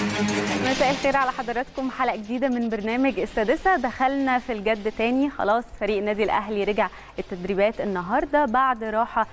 مساء الخير على حضراتكم حلقه جديده من برنامج السادسه دخلنا في الجد تاني خلاص فريق النادي الاهلي رجع التدريبات النهارده بعد راحه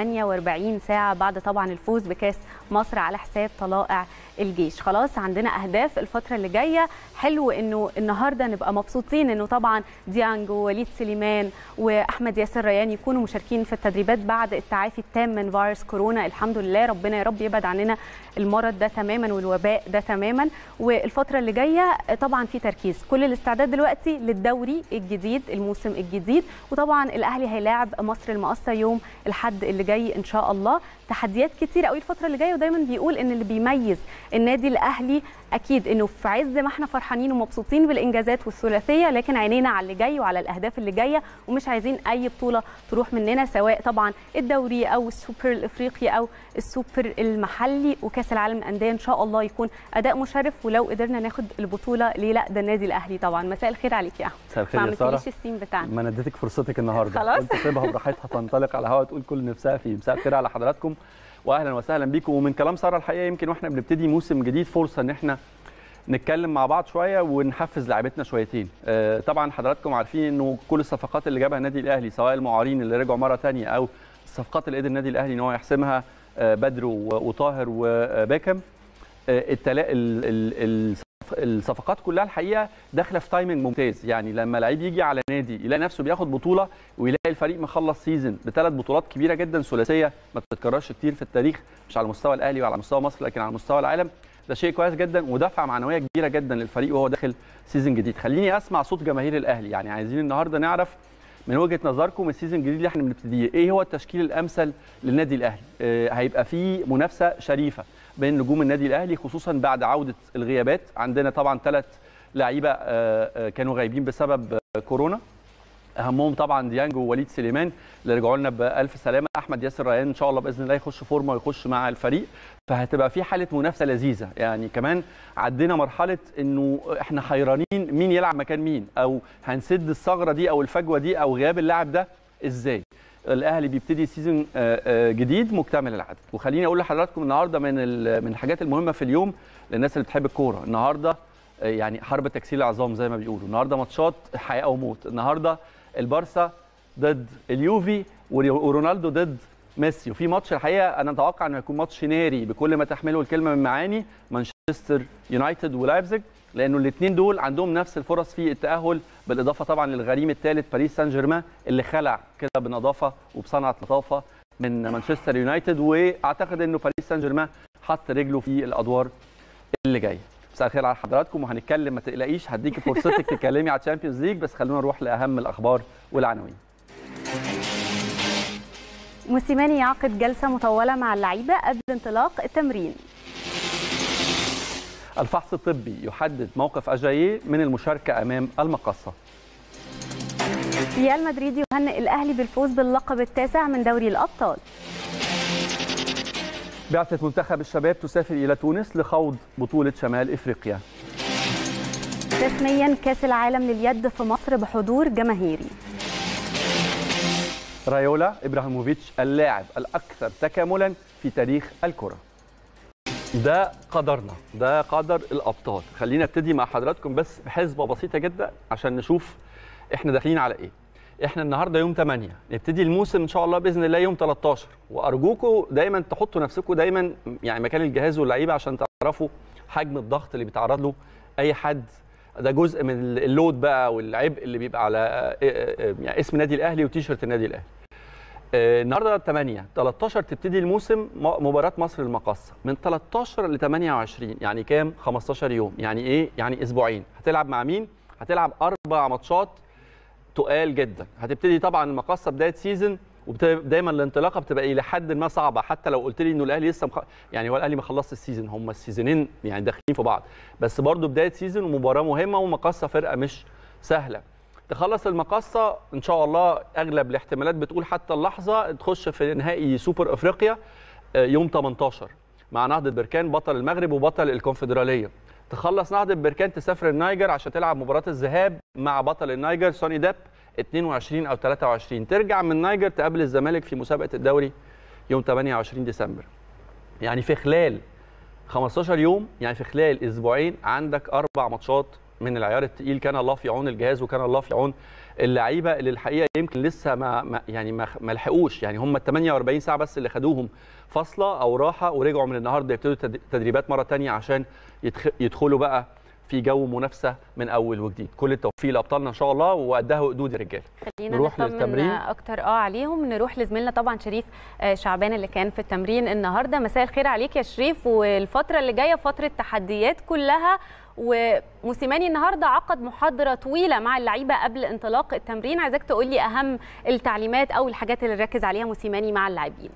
48 ساعه بعد طبعا الفوز بكاس مصر على حساب طلائع الجيش خلاص عندنا اهداف الفتره اللي جايه حلو انه النهارده نبقى مبسوطين انه طبعا ديانج ووليد سليمان واحمد ياسر ريان يكونوا مشاركين في التدريبات بعد التعافي التام من فيروس كورونا الحمد لله ربنا يا رب يبعد عننا المرض ده تماما والوباء ده تماما والفتره اللي جايه طبعا في تركيز كل الاستعداد دلوقتي للدوري الجديد الموسم الجديد وطبعا الاهلي هيلاعب مصر المقصه يوم الحد اللي جاي ان شاء الله تحديات كتير قوي الفتره اللي جايه ودايما بيقول ان اللي بيميز النادي الاهلي اكيد انه في عز ما احنا فرحانين ومبسوطين بالانجازات والثلاثيه لكن عينينا على اللي جاي وعلى الاهداف اللي جايه ومش عايزين اي بطوله تروح مننا سواء طبعا الدوري او السوبر الافريقي او السوبر المحلي وكاس العالم للانديه ان شاء الله يكون اداء مشرف ولو قدرنا ناخد البطوله ليه لا ده النادي الاهلي طبعا مساء الخير عليك يا احمد مساء الخير ما يا ساره عملتليش السين بتاعنا ما نديتك فرصتك النهارده خلاص. قلت سيبها براحتها تنطلق على الهواء تقول كل نفسها فيه مساء الخير على حضراتكم واهلا وسهلا بيكم ومن كلام ساره الحقيقه يمكن واحنا بنبتدي موسم جديد فرصه ان احنا نتكلم مع بعض شويه ونحفز لعيبتنا شويتين آه، طبعا حضراتكم عارفين انه كل الصفقات اللي جابها النادي الاهلي سواء المعارين اللي رجعوا مره ثانيه او الصفقات اللي قدر النادي الاهلي ان هو يحسمها آه، بدر و- وطاهر وباكم آه، التلا... ال... ال... الصف- الصفقات كلها الحقيقه داخله في تايمنج ممتاز يعني لما لعيب يجي على نادي يلاقي نفسه بياخد بطوله ويلاقي الفريق مخلص سيزون بثلاث بطولات كبيره جدا ثلاثيه ما بتتكررش كتير في التاريخ مش على مستوى الاهلي وعلى مستوى مصر لكن على مستوى العالم ده شيء كويس جدا ودفعه معنويه كبيره جدا للفريق وهو داخل سيزون جديد خليني اسمع صوت جماهير الاهلي يعني عايزين النهارده نعرف من وجهه نظركم السيزون الجديد اللي احنا بنبتديه ايه هو التشكيل الامثل للنادي الاهلي آه هيبقى فيه منافسه شريفه بين نجوم النادي الاهلي خصوصا بعد عوده الغيابات عندنا طبعا ثلاث لعيبه آه آه كانوا غايبين بسبب آه كورونا اهمهم طبعا ديانج ووليد سليمان اللي رجعوا لنا بالف سلامه احمد ياسر ريان ان شاء الله باذن الله يخش فورمه ويخش مع الفريق فهتبقى في حاله منافسه لذيذه يعني كمان عدينا مرحله انه احنا حيرانين مين يلعب مكان مين او هنسد الثغره دي او الفجوه دي او غياب اللاعب ده ازاي الاهلي بيبتدي سيزون آه، آه، جديد مكتمل العدد وخليني اقول لحضراتكم النهارده من ال- من الحاجات المهمه في اليوم للناس اللي بتحب الكوره النهارده آه، يعني حرب تكسير العظام زي ما بيقولوا النهارده ماتشات حياه او موت النهارده البارسا ضد اليوفي وري- ورونالدو ضد ميسي وفي ماتش الحقيقه انا اتوقع انه هيكون ماتش ناري بكل ما تحمله الكلمه من معاني مانشستر يونايتد ولايبزيج لانه الاثنين دول عندهم نفس الفرص في التاهل بالاضافه طبعا للغريم الثالث باريس سان جيرمان اللي خلع كده بنظافه وبصنعه لطافه من مانشستر يونايتد واعتقد انه باريس سان جيرمان حط رجله في الادوار اللي جايه مساء الخير على حضراتكم وهنتكلم ما تقلقيش هديكي فرصتك تتكلمي على الشامبيونز ليج بس خلونا نروح لاهم الاخبار والعناوين موسيماني يعقد جلسه مطوله مع اللعيبه قبل انطلاق التمرين الفحص الطبي يحدد موقف اجاييه من المشاركه امام المقصه ريال مدريد يهنئ الاهلي بالفوز باللقب التاسع من دوري الابطال بعثة منتخب الشباب تسافر إلى تونس لخوض بطولة شمال إفريقيا رسميا كاس العالم لليد في مصر بحضور جماهيري رايولا إبراهيموفيتش اللاعب الأكثر تكاملا في تاريخ الكرة ده قدرنا ده قدر الأبطال خلينا نبتدي مع حضراتكم بس بحسبة بسيطة جدا عشان نشوف إحنا داخلين على إيه احنا النهارده يوم 8 نبتدي الموسم ان شاء الله باذن الله يوم 13 وارجوكم دايما تحطوا نفسكم دايما يعني مكان الجهاز واللعيبه عشان تعرفوا حجم الضغط اللي بيتعرض له اي حد ده جزء من اللود بقى والعبء اللي بيبقى على آه، آه، يعني اسم النادي الاهلي وتيشرت النادي الاهلي آه، النهارده 8 13 تبتدي الموسم م- مباراه مصر المقصه من 13 ل 28 يعني كام 15 يوم يعني ايه يعني اسبوعين هتلعب مع مين هتلعب اربع ماتشات تقال جدا هتبتدي طبعا المقصه بدايه سيزون ودايما الانطلاقه بتبقى الى حد ما صعبه حتى لو قلت لي انه الاهلي لسه مخ... يعني هو الاهلي ما خلصش السيزون هم السيزونين يعني داخلين في بعض بس برضو بدايه سيزون ومباراه مهمه ومقصه فرقه مش سهله تخلص المقصه ان شاء الله اغلب الاحتمالات بتقول حتى اللحظه تخش في نهائي سوبر افريقيا آه، يوم 18 مع نهضه بركان بطل المغرب وبطل الكونفدراليه تخلص نهضه بركان تسافر النيجر عشان تلعب مباراه الذهاب مع بطل النيجر سوني داب 22 او 23 ترجع من النيجر تقابل الزمالك في مسابقه الدوري يوم 28 ديسمبر يعني في خلال 15 يوم يعني في خلال اسبوعين عندك اربع ماتشات من العيار التقيل كان الله في عون الجهاز وكان الله في عون اللعيبه اللي الحقيقه يمكن لسه ما, ما يعني ما, ما لحقوش يعني هم ال 48 ساعه بس اللي خدوهم فاصله او راحه ورجعوا من النهارده يبتدوا تدريبات مره ثانيه عشان يدخلوا بقى في جو منافسه من اول وجديد كل التوفيق لابطالنا ان شاء الله وقدها وقدود يا رجاله خلينا نروح للتمرين اكتر اه عليهم نروح لزميلنا طبعا شريف شعبان اللي كان في التمرين النهارده مساء الخير عليك يا شريف والفتره اللي جايه فتره تحديات كلها وموسيماني النهارده عقد محاضره طويله مع اللعيبه قبل انطلاق التمرين عايزاك تقول لي اهم التعليمات او الحاجات اللي ركز عليها موسيماني مع اللاعبين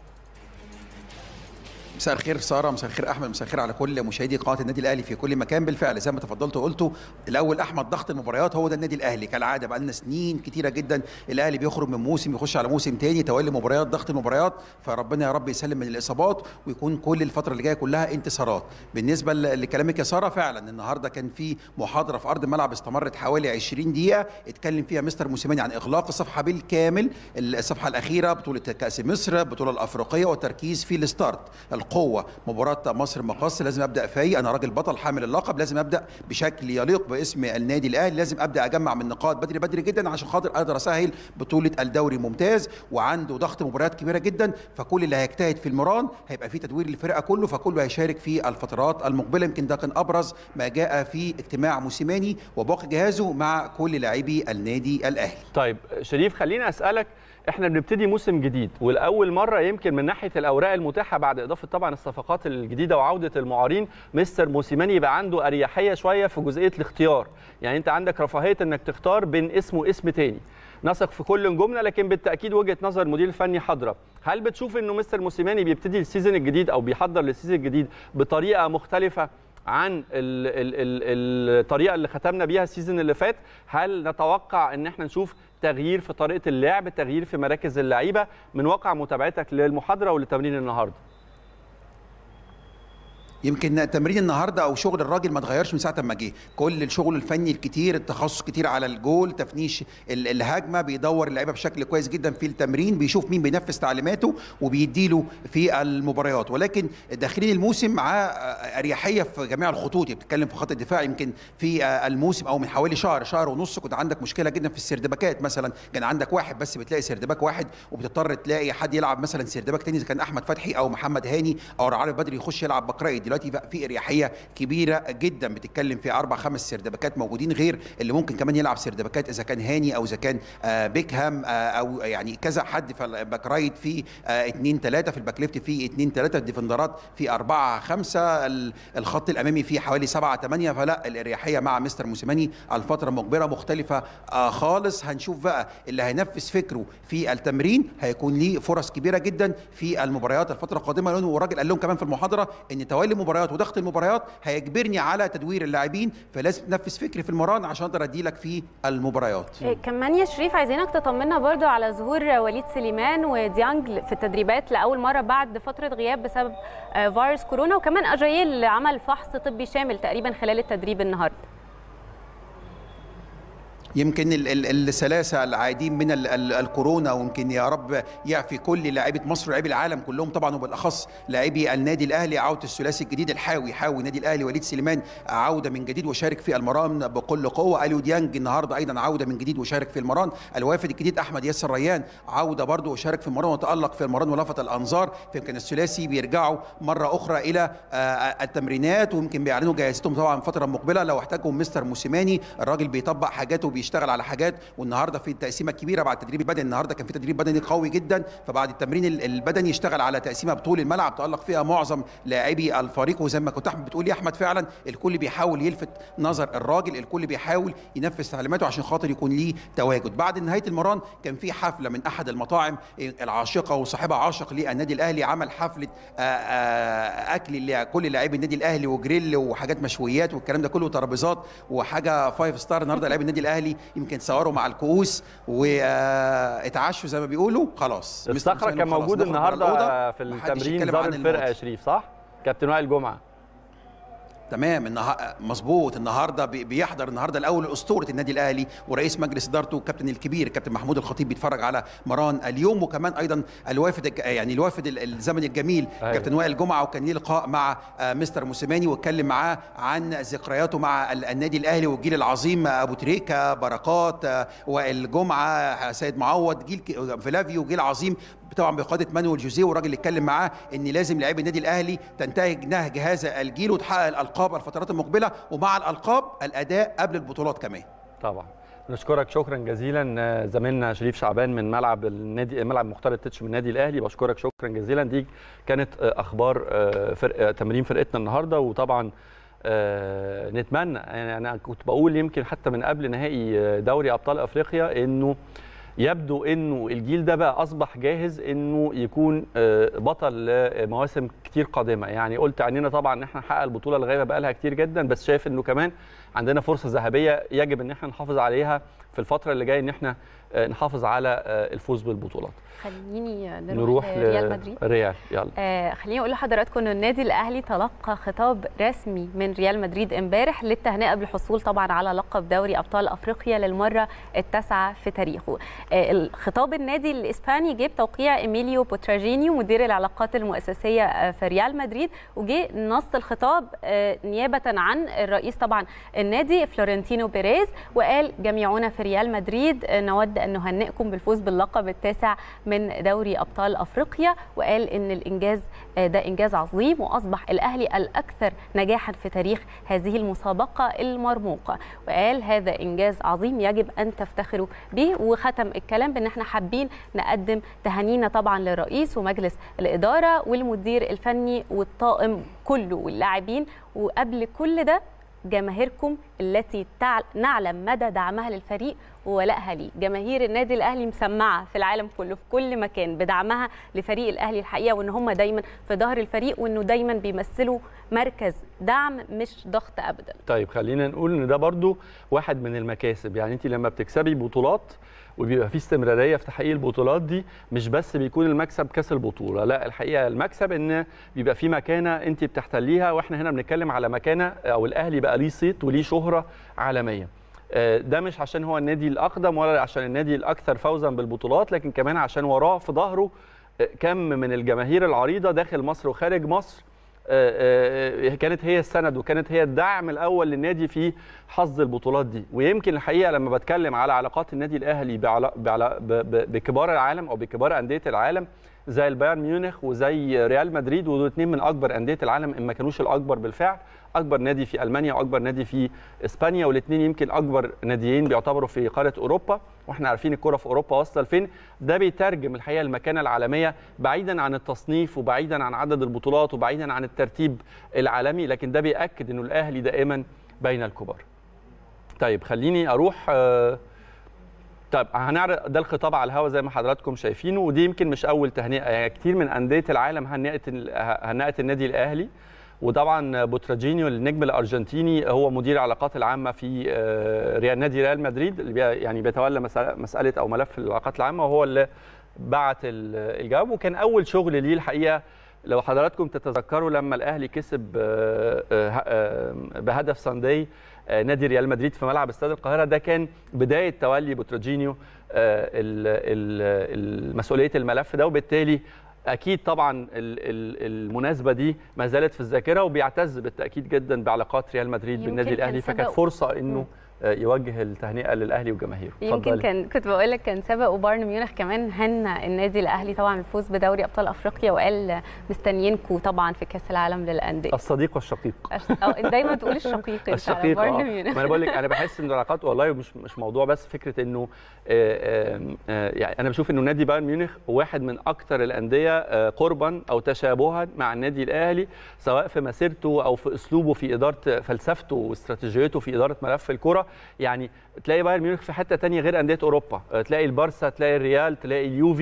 مساء الخير ساره مساء الخير احمد مساء الخير على كل مشاهدي قناه النادي الاهلي في كل مكان بالفعل زي ما تفضلت وقلتوا الاول احمد ضغط المباريات هو ده النادي الاهلي كالعاده بقى لنا سنين كتيره جدا الاهلي بيخرج من موسم يخش على موسم تاني توالي مباريات ضغط المباريات فربنا يا رب يسلم من الاصابات ويكون كل الفتره اللي جايه كلها انتصارات بالنسبه لكلامك يا ساره فعلا النهارده كان في محاضره في ارض الملعب استمرت حوالي 20 دقيقه اتكلم فيها مستر موسيماني عن اغلاق الصفحه بالكامل الصفحه الاخيره بطوله كاس مصر البطوله الافريقيه والتركيز في الستارت القوه مباراه مصر مقص لازم ابدا فايق انا راجل بطل حامل اللقب لازم ابدا بشكل يليق باسم النادي الاهلي لازم ابدا اجمع من نقاط بدري بدري جدا عشان خاطر اقدر اسهل بطوله الدوري ممتاز وعنده ضغط مباريات كبيره جدا فكل اللي هيجتهد في المران هيبقى في تدوير للفرقه كله فكله هيشارك في الفترات المقبله يمكن ده كان ابرز ما جاء في اجتماع موسيماني وباقي جهازه مع كل لاعبي النادي الاهلي طيب شريف خليني اسالك احنا بنبتدي موسم جديد والاول مره يمكن من ناحيه الاوراق المتاحه بعد اضافه طبعا الصفقات الجديده وعوده المعارين مستر موسيماني يبقى عنده اريحيه شويه في جزئيه الاختيار يعني انت عندك رفاهيه انك تختار بين اسم واسم تاني نثق في كل جمله لكن بالتاكيد وجهه نظر المدير الفني حاضره هل بتشوف انه مستر موسيماني بيبتدي السيزون الجديد او بيحضر للسيزون الجديد بطريقه مختلفه عن ال ال ال الطريقه اللي ختمنا بيها السيزون اللي فات هل نتوقع ان احنا نشوف تغيير في طريقه اللعب تغيير في مراكز اللعيبه من واقع متابعتك للمحاضره ولتمرين النهارده يمكن تمرين النهارده او شغل الراجل ما اتغيرش من ساعه ما جه كل الشغل الفني الكتير التخصص كتير على الجول تفنيش الهجمه بيدور اللعيبه بشكل كويس جدا في التمرين بيشوف مين بينفذ تعليماته وبيديله في المباريات ولكن داخلين الموسم معاه اريحيه في جميع الخطوط بتتكلم في خط الدفاع يمكن في الموسم او من حوالي شهر شهر ونص كنت عندك مشكله جدا في السردباكات مثلا كان عندك واحد بس بتلاقي سردباك واحد وبتضطر تلاقي حد يلعب مثلا سردباك تاني اذا كان احمد فتحي او محمد هاني او عارف بدري يخش يلعب باك رايت دلوقتي بقى في اريحيه كبيره جدا بتتكلم في اربع خمس سردباكات موجودين غير اللي ممكن كمان يلعب سردباكات اذا كان هاني او اذا كان بيكهام او يعني كذا حد في الباك رايت في اثنين ثلاثه في الباك ليفت في اثنين ثلاثه الديفندرات في اربعه خمسه الخط الامامي فيه حوالي سبعه ثمانيه فلا الاريحيه مع مستر موسيماني الفتره المقبله مختلفه خالص هنشوف بقى اللي هينفذ فكره في التمرين هيكون ليه فرص كبيره جدا في المباريات الفتره القادمه لانه الراجل قال لهم كمان في المحاضره ان توالي مباريات وضغط المباريات هيجبرني على تدوير اللاعبين فلازم تنفذ فكري في المران عشان اقدر ادي لك في المباريات إيه كمان يا شريف عايزينك تطمنا برضو على ظهور وليد سليمان وديانج في التدريبات لاول مره بعد فتره غياب بسبب فيروس كورونا وكمان اجايل عمل فحص طبي شامل تقريبا خلال التدريب النهارده يمكن الثلاثه العايدين من ال ال الكورونا ويمكن يا رب يعفي كل لاعيبه مصر ولاعيبي العالم كلهم طبعا وبالاخص لاعبي النادي الاهلي عوده الثلاثي الجديد الحاوي حاوي النادي الاهلي وليد سليمان عوده من جديد وشارك في المران بكل قوه اليو ديانج النهارده ايضا عوده من جديد وشارك في المران الوافد الجديد احمد ياسر ريان عوده برضه وشارك في المران وتالق في المران ولفت الانظار فيمكن الثلاثي بيرجعوا مره اخرى الى التمرينات ويمكن بيعلنوا جاهزتهم طبعا الفتره المقبله لو احتاجهم مستر موسيماني الراجل بيطبق حاجاته وبيشتغل على حاجات والنهارده في التقسيمه الكبيره بعد التدريب البدني النهارده كان في تدريب بدني قوي جدا فبعد التمرين البدني اشتغل على تقسيمه بطول الملعب تالق فيها معظم لاعبي الفريق وزي ما كنت احمد بتقول يا احمد فعلا الكل بيحاول يلفت نظر الراجل الكل بيحاول ينفذ تعليماته عشان خاطر يكون ليه تواجد بعد نهايه المران كان في حفله من احد المطاعم العاشقه وصاحبها عاشق للنادي الاهلي عمل حفله اكل لكل لاعبي النادي الاهلي وجريل وحاجات مشويات والكلام ده كله ترابيزات وحاجه فايف ستار النهارده لاعبي النادي الاهلي يمكن صوروا مع الكؤوس واتعشوا زي ما بيقولوا خلاص الصخره كان موجود النهارده في التمرين زار الفرقه يا شريف صح؟ كابتن وائل جمعه تمام النها... مظبوط النهارده بي- بيحضر النهارده الاول اسطوره النادي الاهلي ورئيس مجلس ادارته الكابتن الكبير الكابتن محمود الخطيب بيتفرج على مران اليوم وكمان ايضا الوافد الج- يعني الوافد ال- الزمن الجميل أيوة. كابتن وائل جمعه وكان ليه لقاء مع آه، مستر موسيماني واتكلم معاه عن ذكرياته مع ال- النادي الاهلي والجيل العظيم آه، ابو تريكه بركات آه، وائل جمعه آه، سيد معوض جيل ك- فلافيو جيل عظيم طبعا بقياده مانويل جوزيه والراجل اللي اتكلم معاه ان لازم لاعبي النادي الاهلي تنتهج نهج هذا الجيل وتحقق الالقاب الفترات المقبله ومع الالقاب الاداء قبل البطولات كمان طبعا نشكرك شكرا جزيلا آه، زميلنا شريف شعبان من ملعب النادي ملعب مختار التتش من النادي الاهلي بشكرك شكرا جزيلا دي كانت آه، اخبار آه، فرق آه، تمرين فرقتنا النهارده وطبعا آه، نتمنى يعني انا كنت بقول يمكن حتى من قبل نهائي آه، دوري ابطال افريقيا انه يبدو انه الجيل ده بقى اصبح جاهز انه يكون آه، بطل لمواسم كتير قادمه يعني قلت عننا طبعا ان احنا نحقق البطوله الغايبه بقى لها كتير جدا بس شايف انه كمان عندنا فرصه ذهبيه يجب ان احنا نحافظ عليها في الفتره اللي جايه ان احنا آه، نحافظ على آه، الفوز بالبطولات خليني نروح, نروح لريال مدريد ريال يلا آه خليني اقول لحضراتكم ان النادي الاهلي تلقى خطاب رسمي من ريال مدريد امبارح للتهنئه بالحصول طبعا على لقب دوري ابطال افريقيا للمره التاسعه في تاريخه آه الخطاب النادي الاسباني جه بتوقيع ايميليو بوتراجينيو مدير العلاقات المؤسسيه آه في ريال مدريد وجه نص الخطاب آه نيابه عن الرئيس طبعا النادي فلورنتينو بيريز وقال جميعنا في ريال مدريد آه نود ان نهنئكم بالفوز باللقب التاسع من دوري ابطال افريقيا وقال ان الانجاز آه، ده انجاز عظيم واصبح الاهلي الاكثر نجاحا في تاريخ هذه المسابقه المرموقه وقال هذا انجاز عظيم يجب ان تفتخروا به وختم الكلام بان احنا حابين نقدم تهانينا طبعا للرئيس ومجلس الاداره والمدير الفني والطاقم كله واللاعبين وقبل كل ده جماهيركم التي تع- نعلم مدى دعمها للفريق وولائها ليه جماهير النادي الاهلي مسمعه في العالم كله في كل مكان بدعمها لفريق الاهلي الحقيقه وان هم دايما في ظهر الفريق وانه دايما بيمثلوا مركز دعم مش ضغط ابدا طيب خلينا نقول ان ده برضو واحد من المكاسب يعني انت لما بتكسبي بطولات وبيبقى في استمراريه في تحقيق البطولات دي مش بس بيكون المكسب كاس البطوله لا الحقيقه المكسب ان بيبقى في مكانه انت بتحتليها واحنا هنا بنتكلم على مكانه او الاهلي بقى ليه صيت وليه شهره عالميه آه، ده مش عشان هو النادي الاقدم ولا عشان النادي الاكثر فوزا بالبطولات لكن كمان عشان وراه في ظهره آه، كم من الجماهير العريضه داخل مصر وخارج مصر آه، آه، كانت هي السند وكانت هي الدعم الاول للنادي في حظ البطولات دي ويمكن الحقيقه لما بتكلم على علاقات النادي الاهلي بعلا- بعلا- ب- ب- بكبار العالم او بكبار انديه العالم زي البايرن ميونخ وزي ريال مدريد ودول اثنين من اكبر انديه العالم ان ما كانوش الاكبر بالفعل اكبر نادي في المانيا واكبر نادي في اسبانيا والاثنين يمكن اكبر ناديين بيعتبروا في قاره اوروبا واحنا عارفين الكره في اوروبا واصله لفين ده بيترجم الحقيقه المكانه العالميه بعيدا عن التصنيف وبعيدا عن عدد البطولات وبعيدا عن الترتيب العالمي لكن ده بياكد انه الاهلي دائما بين الكبار طيب خليني اروح آه، طيب هنعرض ده الخطاب على الهواء زي ما حضراتكم شايفينه ودي يمكن مش اول تهنئه يعني كتير من انديه العالم هنأت هنأت النادي الاهلي وطبعا بوتراجينيو النجم الارجنتيني هو مدير العلاقات العامه في آه، ريال نادي ريال مدريد اللي بي- يعني بيتولى مسألة- مساله او ملف العلاقات العامه وهو اللي بعت ال- الجواب وكان اول شغل ليه الحقيقه لو حضراتكم تتذكروا لما الاهلي كسب آه، آه، آه، بهدف سانداي آه، نادي ريال مدريد في ملعب استاد القاهره ده كان بدايه تولي بوتراجينيو آه، ال- ال- مسؤوليه الملف ده وبالتالي اكيد طبعا ال- ال- المناسبه دي ما زالت في الذاكره وبيعتز بالتاكيد جدا بعلاقات ريال مدريد يمكن بالنادي كان الاهلي فكانت سبق- فرصه انه آه، يوجه التهنئه للاهلي وجماهيره يمكن اتفضلي. كان كنت بقول لك كان سبق وبايرن ميونخ كمان هنى النادي الاهلي طبعا بالفوز بدوري ابطال افريقيا وقال مستنيينكم طبعا في كاس العالم للانديه الصديق والشقيق أش- أو دايما تقول الشقيق انت على الشقيق بايرن آه. ميونخ ما انا بقول لك انا بحس ان العلاقات والله مش مش موضوع بس فكره انه آه، آه، آه، يعني انا بشوف انه نادي بايرن ميونخ واحد من اكثر الانديه آه، قربا او تشابها مع النادي الاهلي سواء في مسيرته او في اسلوبه في اداره فلسفته واستراتيجيته في اداره ملف الكره يعني تلاقي بايرن ميونخ في حته تانية غير انديه اوروبا آه، تلاقي البارسا تلاقي الريال تلاقي اليوفي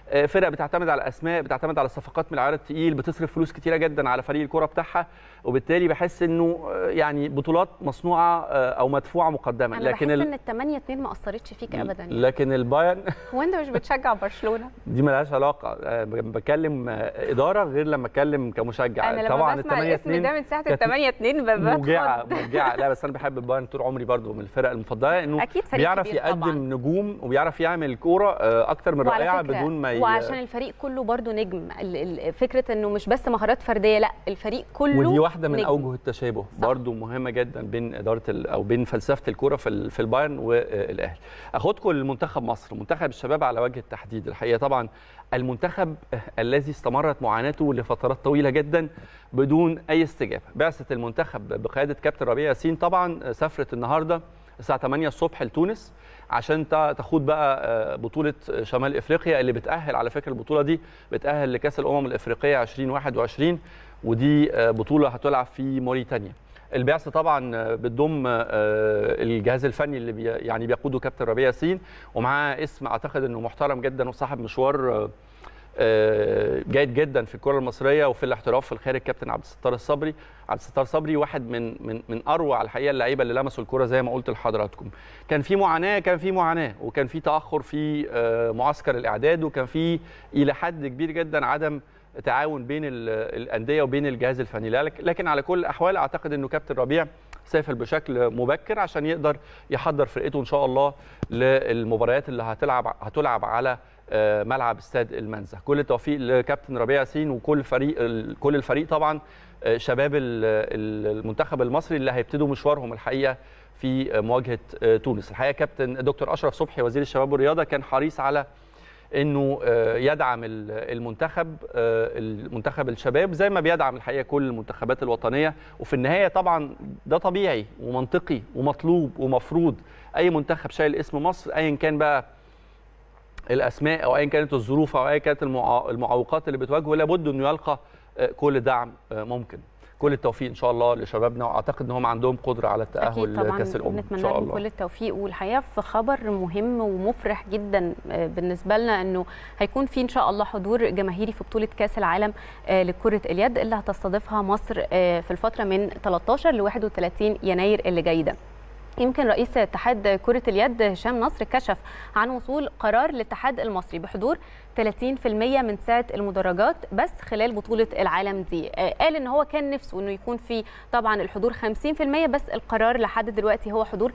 آه، فرق بتعتمد على اسماء بتعتمد على صفقات من العيار التقيل بتصرف فلوس كتيره جدا على فريق الكره بتاعها وبالتالي بحس انه آه، يعني بطولات مصنوعه آه، او مدفوعه مقدما انا لكن بحس ال- ان ال 8 2 ما اثرتش فيك ابدا يعني. لكن البايرن هو انت مش بتشجع برشلونه دي ملهاش علاقه آه، بكلم آه، اداره غير لما اتكلم كمشجع انا لما طبعا بسمع الثمانية الاسم اتنين ده من ساعه ال كانت 8 2 موجعه بتخض موجعه لا بس انا بحب البايرن طول عمري برضو من الفرق المفضله انه اكيد فريق بيعرف كبير يقدم طبعا نجوم وبيعرف يعمل كوره آه، اكتر من وعلى رائعه فكرة بدون ما ي... وعشان الفريق كله برضو نجم ال- ال- فكره انه مش بس مهارات فرديه لا الفريق كله ودي واحده من نجم. اوجه التشابه صح. برضو مهمه جدا بين اداره ال... او بين فلسفه الكوره في ال... في البايرن والاهلي اخدكم لمنتخب مصر منتخب الشباب على وجه التحديد الحقيقه طبعا المنتخب الذي استمرت معاناته لفترات طويله جدا بدون اي استجابه بعثه المنتخب بقياده كابتن ربيع ياسين طبعا سافرت النهارده الساعه 8 الصبح لتونس عشان تا- تخوض بقى آه، بطوله شمال افريقيا اللي بتاهل على فكره البطوله دي بتاهل لكاس الامم الافريقيه 2021 ودي آه، بطوله هتلعب في موريتانيا البعثه طبعا آه، بتضم آه، الجهاز الفني اللي بي يعني بيقوده كابتن ربيع ياسين ومعاه اسم اعتقد انه محترم جدا وصاحب مشوار آه، آه، جيد جدا في الكره المصريه وفي الاحتراف في الخارج كابتن عبد الستار الصبري عبد الستار صبري واحد من من من اروع الحقيقه اللعيبه اللي لمسوا الكره زي ما قلت لحضراتكم كان في معاناه كان في معاناه وكان في تاخر في آه، معسكر الاعداد وكان في الى حد كبير جدا عدم تعاون بين ال- الانديه وبين الجهاز الفني لك- لكن على كل الاحوال اعتقد انه كابتن ربيع سافر بشكل مبكر عشان يقدر يحضر فرقته ان شاء الله للمباريات اللي هتلعب هتلعب على آه، ملعب استاد المنزه كل التوفيق لكابتن ربيع ياسين وكل فريق ال- كل الفريق طبعا آه، شباب ال- ال- المنتخب المصري اللي هيبتدوا مشوارهم الحقيقه في آه، مواجهه آه، تونس الحقيقه كابتن دكتور اشرف صبحي وزير الشباب والرياضه كان حريص على انه آه، يدعم ال- المنتخب آه، المنتخب الشباب زي ما بيدعم الحقيقه كل المنتخبات الوطنيه وفي النهايه طبعا ده طبيعي ومنطقي ومطلوب ومفروض اي منتخب شايل اسم مصر ايا كان بقى الاسماء او ايا كانت الظروف او ايا كانت المعا- المعوقات اللي بتواجهه لابد انه يلقى آه، كل دعم آه، ممكن كل التوفيق ان شاء الله لشبابنا واعتقد ان هم عندهم قدره على اكيد التاهل طبعا لكاس الامم ان نتمنى شاء لهم الله كل التوفيق والحقيقه في خبر مهم ومفرح جدا آه، بالنسبه لنا انه هيكون في ان شاء الله حضور جماهيري في بطوله كاس العالم آه، لكره اليد اللي هتستضيفها مصر آه، في الفتره من 13 ل 31 يناير اللي جاي ده يمكن رئيس اتحاد كرة اليد هشام نصر كشف عن وصول قرار الاتحاد المصري بحضور 30% من سعة المدرجات بس خلال بطولة العالم دي آه، قال ان هو كان نفسه انه يكون في طبعا الحضور 50% بس القرار لحد دلوقتي هو حضور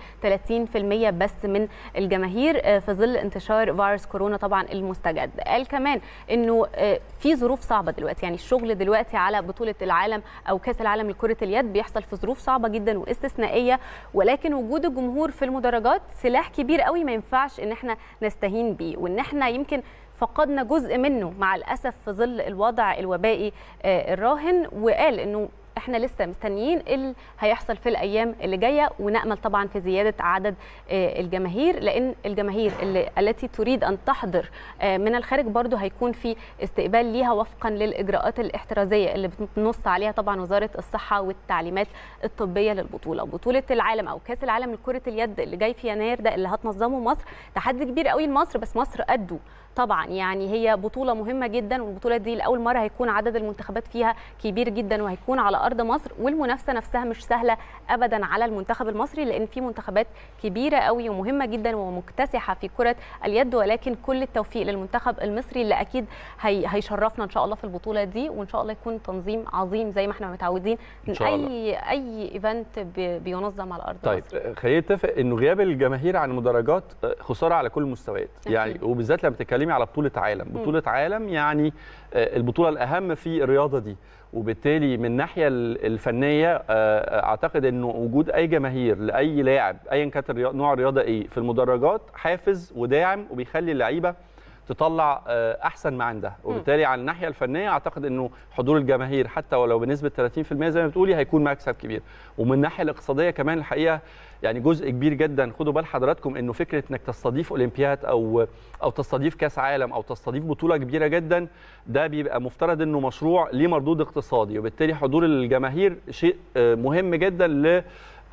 30% بس من الجماهير آه، في ظل انتشار فيروس كورونا طبعا المستجد قال كمان انه آه، في ظروف صعبة دلوقتي يعني الشغل دلوقتي على بطولة العالم او كاس العالم لكرة اليد بيحصل في ظروف صعبة جدا واستثنائية ولكن وجود الجمهور في المدرجات سلاح كبير قوي ما ينفعش ان احنا نستهين بيه وان احنا يمكن فقدنا جزء منه مع الاسف في ظل الوضع الوبائي آه، الراهن وقال انه احنا لسه مستنيين إيه اللي هيحصل في الايام اللي جايه ونامل طبعا في زياده عدد آه، الجماهير لان الجماهير اللي التي تريد ان تحضر آه، من الخارج برضو هيكون في استقبال ليها وفقا للاجراءات الاحترازيه اللي بتنص عليها طبعا وزاره الصحه والتعليمات الطبيه للبطوله بطوله العالم او كاس العالم لكره اليد اللي جاي في يناير ده اللي هتنظمه مصر تحدي كبير قوي لمصر بس مصر قده طبعا يعني هي بطوله مهمه جدا والبطوله دي لاول مره هيكون عدد المنتخبات فيها كبير جدا وهيكون على ارض مصر والمنافسه نفسها مش سهله ابدا على المنتخب المصري لان في منتخبات كبيره قوي ومهمه جدا ومكتسحه في كره اليد ولكن كل التوفيق للمنتخب المصري اللي اكيد هي هيشرفنا ان شاء الله في البطوله دي وان شاء الله يكون تنظيم عظيم زي ما احنا متعودين إن شاء الله. اي اي ايفنت بي- بينظم على ارض طيب مصر آه، خلينا نتفق انه غياب الجماهير عن المدرجات آه، خساره على كل المستويات أكيد. يعني وبالذات لما بتتكلمي على بطوله عالم بطوله عالم يعني آه، البطوله الاهم في الرياضه دي وبالتالي من الناحيه ال- الفنيه آه، اعتقد انه وجود اي جماهير لاي لاعب ايا كانت الريا- نوع الرياضه ايه في المدرجات حافز وداعم وبيخلي اللعيبه تطلع آه، احسن ما عندها وبالتالي على الناحيه الفنيه اعتقد انه حضور الجماهير حتى ولو بنسبه 30% زي ما بتقولي هيكون مكسب كبير ومن الناحيه الاقتصاديه كمان الحقيقه يعني جزء كبير جدا خدوا بال حضراتكم انه فكره انك تستضيف اولمبياد او او تستضيف كاس عالم او تستضيف بطوله كبيره جدا ده بيبقى مفترض انه مشروع ليه مردود اقتصادي وبالتالي حضور الجماهير شيء آه، مهم جدا ل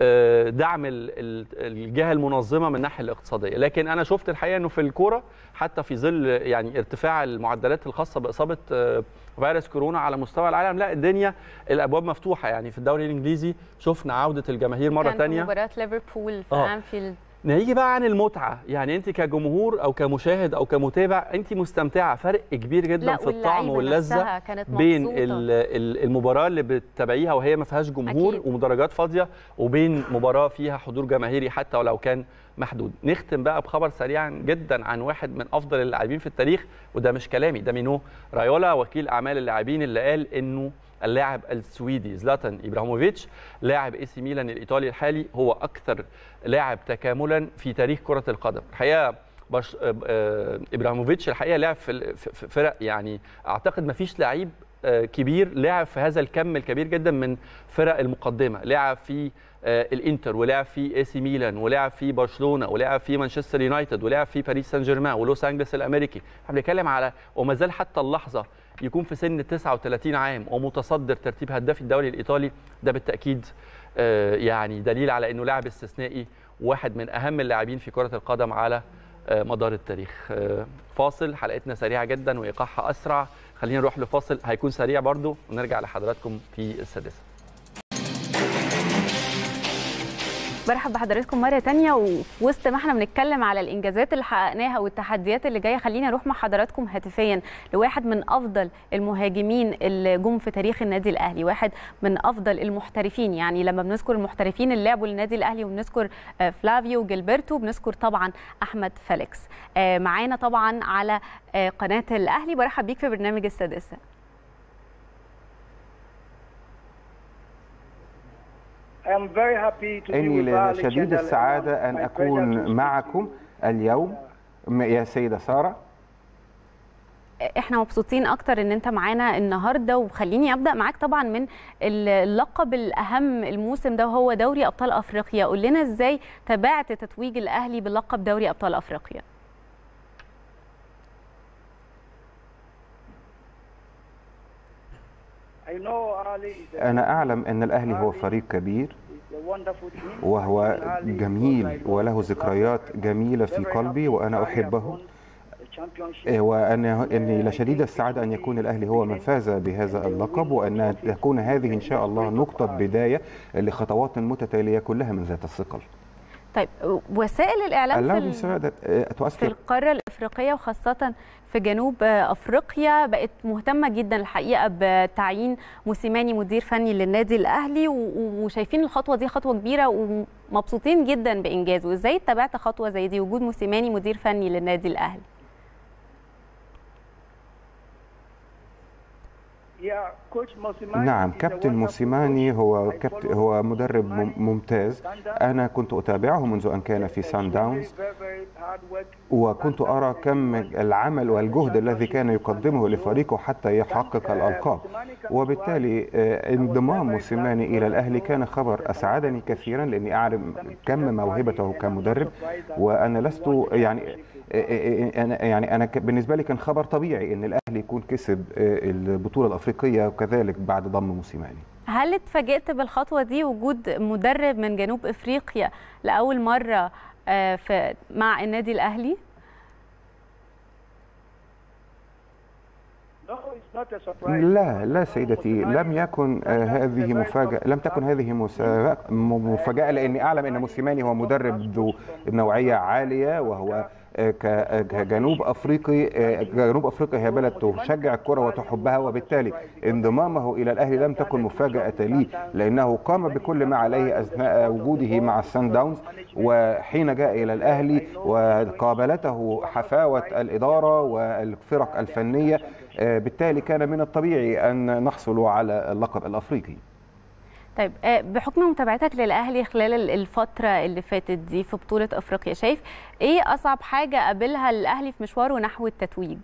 آه، دعم ال- ال- الجهه المنظمه من الناحيه الاقتصاديه لكن انا شفت الحقيقه انه في الكوره حتى في ظل يعني ارتفاع المعدلات الخاصه باصابه آه، فيروس كورونا على مستوى العالم لا الدنيا الابواب مفتوحه يعني في الدوري الانجليزي شفنا عوده الجماهير مره كان في ثانيه مباراه ليفربول في آه. انفيلد نيجي بقى عن المتعه يعني انت كجمهور او كمشاهد او كمتابع انت مستمتعه فرق كبير جدا لا في الطعم واللعيبه واللذه نفسها كانت بين مبسوطة. ال- ال- المباراه اللي بتتابعيها وهي ما فيهاش جمهور أكيد. ومدرجات فاضيه وبين مباراه فيها حضور جماهيري حتى ولو كان محدود نختم بقى بخبر سريعا جدا عن واحد من افضل اللاعبين في التاريخ وده مش كلامي ده مينو رايولا وكيل اعمال اللاعبين اللي قال انه اللاعب السويدي زلاتان ابراهيموفيتش لاعب اي سي ميلان الايطالي الحالي هو اكثر لاعب تكاملا في تاريخ كره القدم الحقيقه باش آه، آه، ابراهيموفيتش الحقيقه لعب في ال- في في فرق يعني اعتقد ما فيش لعيب آه، كبير لعب في هذا الكم الكبير جدا من فرق المقدمه لعب في آه، الانتر ولعب في اي سي ميلان ولعب في برشلونه ولعب في مانشستر يونايتد ولعب في باريس سان جيرمان ولوس انجلس الامريكي احنا بنتكلم على وما زال حتى اللحظه يكون في سن 39 عام ومتصدر ترتيب هداف الدوري الايطالي ده بالتاكيد آه، يعني دليل على انه لاعب استثنائي واحد من اهم اللاعبين في كره القدم على آه، مدار التاريخ آه، فاصل حلقتنا سريعه جدا وايقاعها اسرع خلينا نروح لفاصل هيكون سريع برضو ونرجع لحضراتكم في السادسه برحب بحضراتكم مرة تانية وفي وسط ما احنا بنتكلم على الإنجازات اللي حققناها والتحديات اللي جاية خليني أروح مع حضراتكم هاتفيا لواحد من أفضل المهاجمين اللي جم في تاريخ النادي الأهلي واحد من أفضل المحترفين يعني لما بنذكر المحترفين اللي لعبوا للنادي الأهلي وبنذكر آه، فلافيو وجilberto بنذكر طبعا أحمد فيليكس آه، معانا طبعا على آه، قناة الأهلي برحب بيك في برنامج السادسة I'm very happy to be إني with Alex لشديد and السعادة أن my pleasure to أكون speak معكم اليوم م- يا سيدة سارة احنا مبسوطين اكتر ان انت معانا النهارده وخليني ابدا معاك طبعا من اللقب الاهم الموسم ده وهو دوري ابطال افريقيا قول لنا ازاي تابعت تتويج الاهلي بلقب دوري ابطال افريقيا I know Ali is a أنا أعلم أن الأهلي هو فريق كبير is a wonderful team. وهو Ali is جميل like وله a ذكريات جميلة Very في happy قلبي وأنا Ali أحبه have won the championship. إيه، وأنا أني لشديد السعادة أن يكون الأهلي هو من فاز بهذا اللقب وأن تكون هذه إن شاء الله نقطة بداية لخطوات متتالية كلها من ذات الثقل طيب وسائل الاعلام في, اللعب ال- السعادة آه، في تؤثر القاره الافريقيه وخاصه في جنوب افريقيا بقت مهتمه جدا الحقيقه بتعيين موسيماني مدير فني للنادي الاهلي و- وشايفين الخطوه دي خطوه كبيره ومبسوطين جدا بانجازه ازاي تابعت خطوه زي دي وجود موسيماني مدير فني للنادي الاهلي Yeah, Coach Mosimani نعم is a كابتن wonderful موسيماني coach. هو I كابتن follow هو مدرب مم- Mosimani ممتاز Sundowns. أنا كنت أتابعه منذ أن كان في He's سان very, داونز very, very hard working. وكنت أرى كم العمل والجهد الذي كان يقدمه لفريقه حتى يحقق الألقاب وبالتالي آه، انضمام موسيماني إلى الأهلي كان خبر أسعدني كثيرا لأني أعلم كم موهبته كمدرب وأنا لست يعني آه، آه، أنا يعني أنا ك- بالنسبة لي كان خبر طبيعي أن الأهلي يكون كسب آه، البطولة الأفريقية وكذلك بعد ضم موسيماني هل اتفاجئت بالخطوه دي وجود مدرب من جنوب افريقيا لاول مره آه، في مع النادي الاهلي No, it's not a surprise. لا لا سيدتي لم يكن آه، هذه مفاجأة لم تكن هذه مسا- م- مفاجأة لأني أعلم أن موسيماني هو مدرب ذو نوعية عالية وهو آه، ك- آه، كجنوب أفريقي آه، جنوب أفريقيا هي بلد تشجع الكرة وتحبها وبالتالي انضمامه إلى الأهلي لم تكن مفاجأة لي لأنه قام بكل ما عليه أثناء وجوده مع السان داونز وحين جاء إلى الأهلي وقابلته حفاوة الإدارة والفرق الفنية آه، بالتالي كان من الطبيعي أن نحصل على اللقب الأفريقي طيب آه، بحكم متابعتك للاهلي خلال ال- الفتره اللي فاتت دي في بطوله افريقيا شايف ايه اصعب حاجه قابلها الاهلي في مشواره نحو التتويج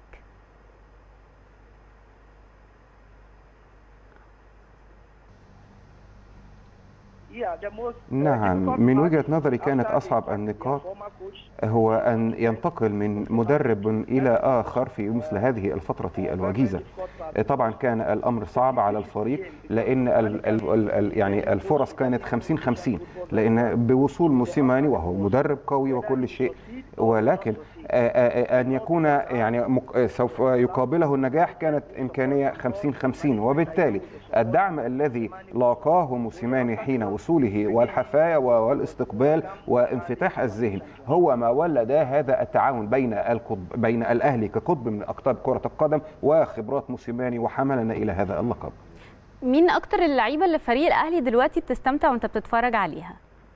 Yeah, the most, uh, نعم difficult من part وجهة نظري after كانت the أصعب fact their النقاط former coach هو أن ينتقل من مدرب إلى آخر في مثل هذه الفترة الوجيزة طبعا كان الأمر صعب على الفريق لأن ال ال ال يعني الفرص كانت 50 50 لأن بوصول موسيماني وهو مدرب قوي وكل شيء ولكن آه، آه، أن يكون يعني مق- سوف يقابله النجاح كانت إمكانية 50 50 وبالتالي الدعم الذي لاقاه موسيماني حين وصوله والحفاية والاستقبال وانفتاح الذهن هو ما ولد هذا التعاون بين القطب بين الأهلي كقطب من أقطاب كرة القدم وخبرات موسيماني وحملنا إلى هذا اللقب مين اكتر اللعيبه اللي في فريق الاهلي دلوقتي بتستمتع وانت بتتفرج عليها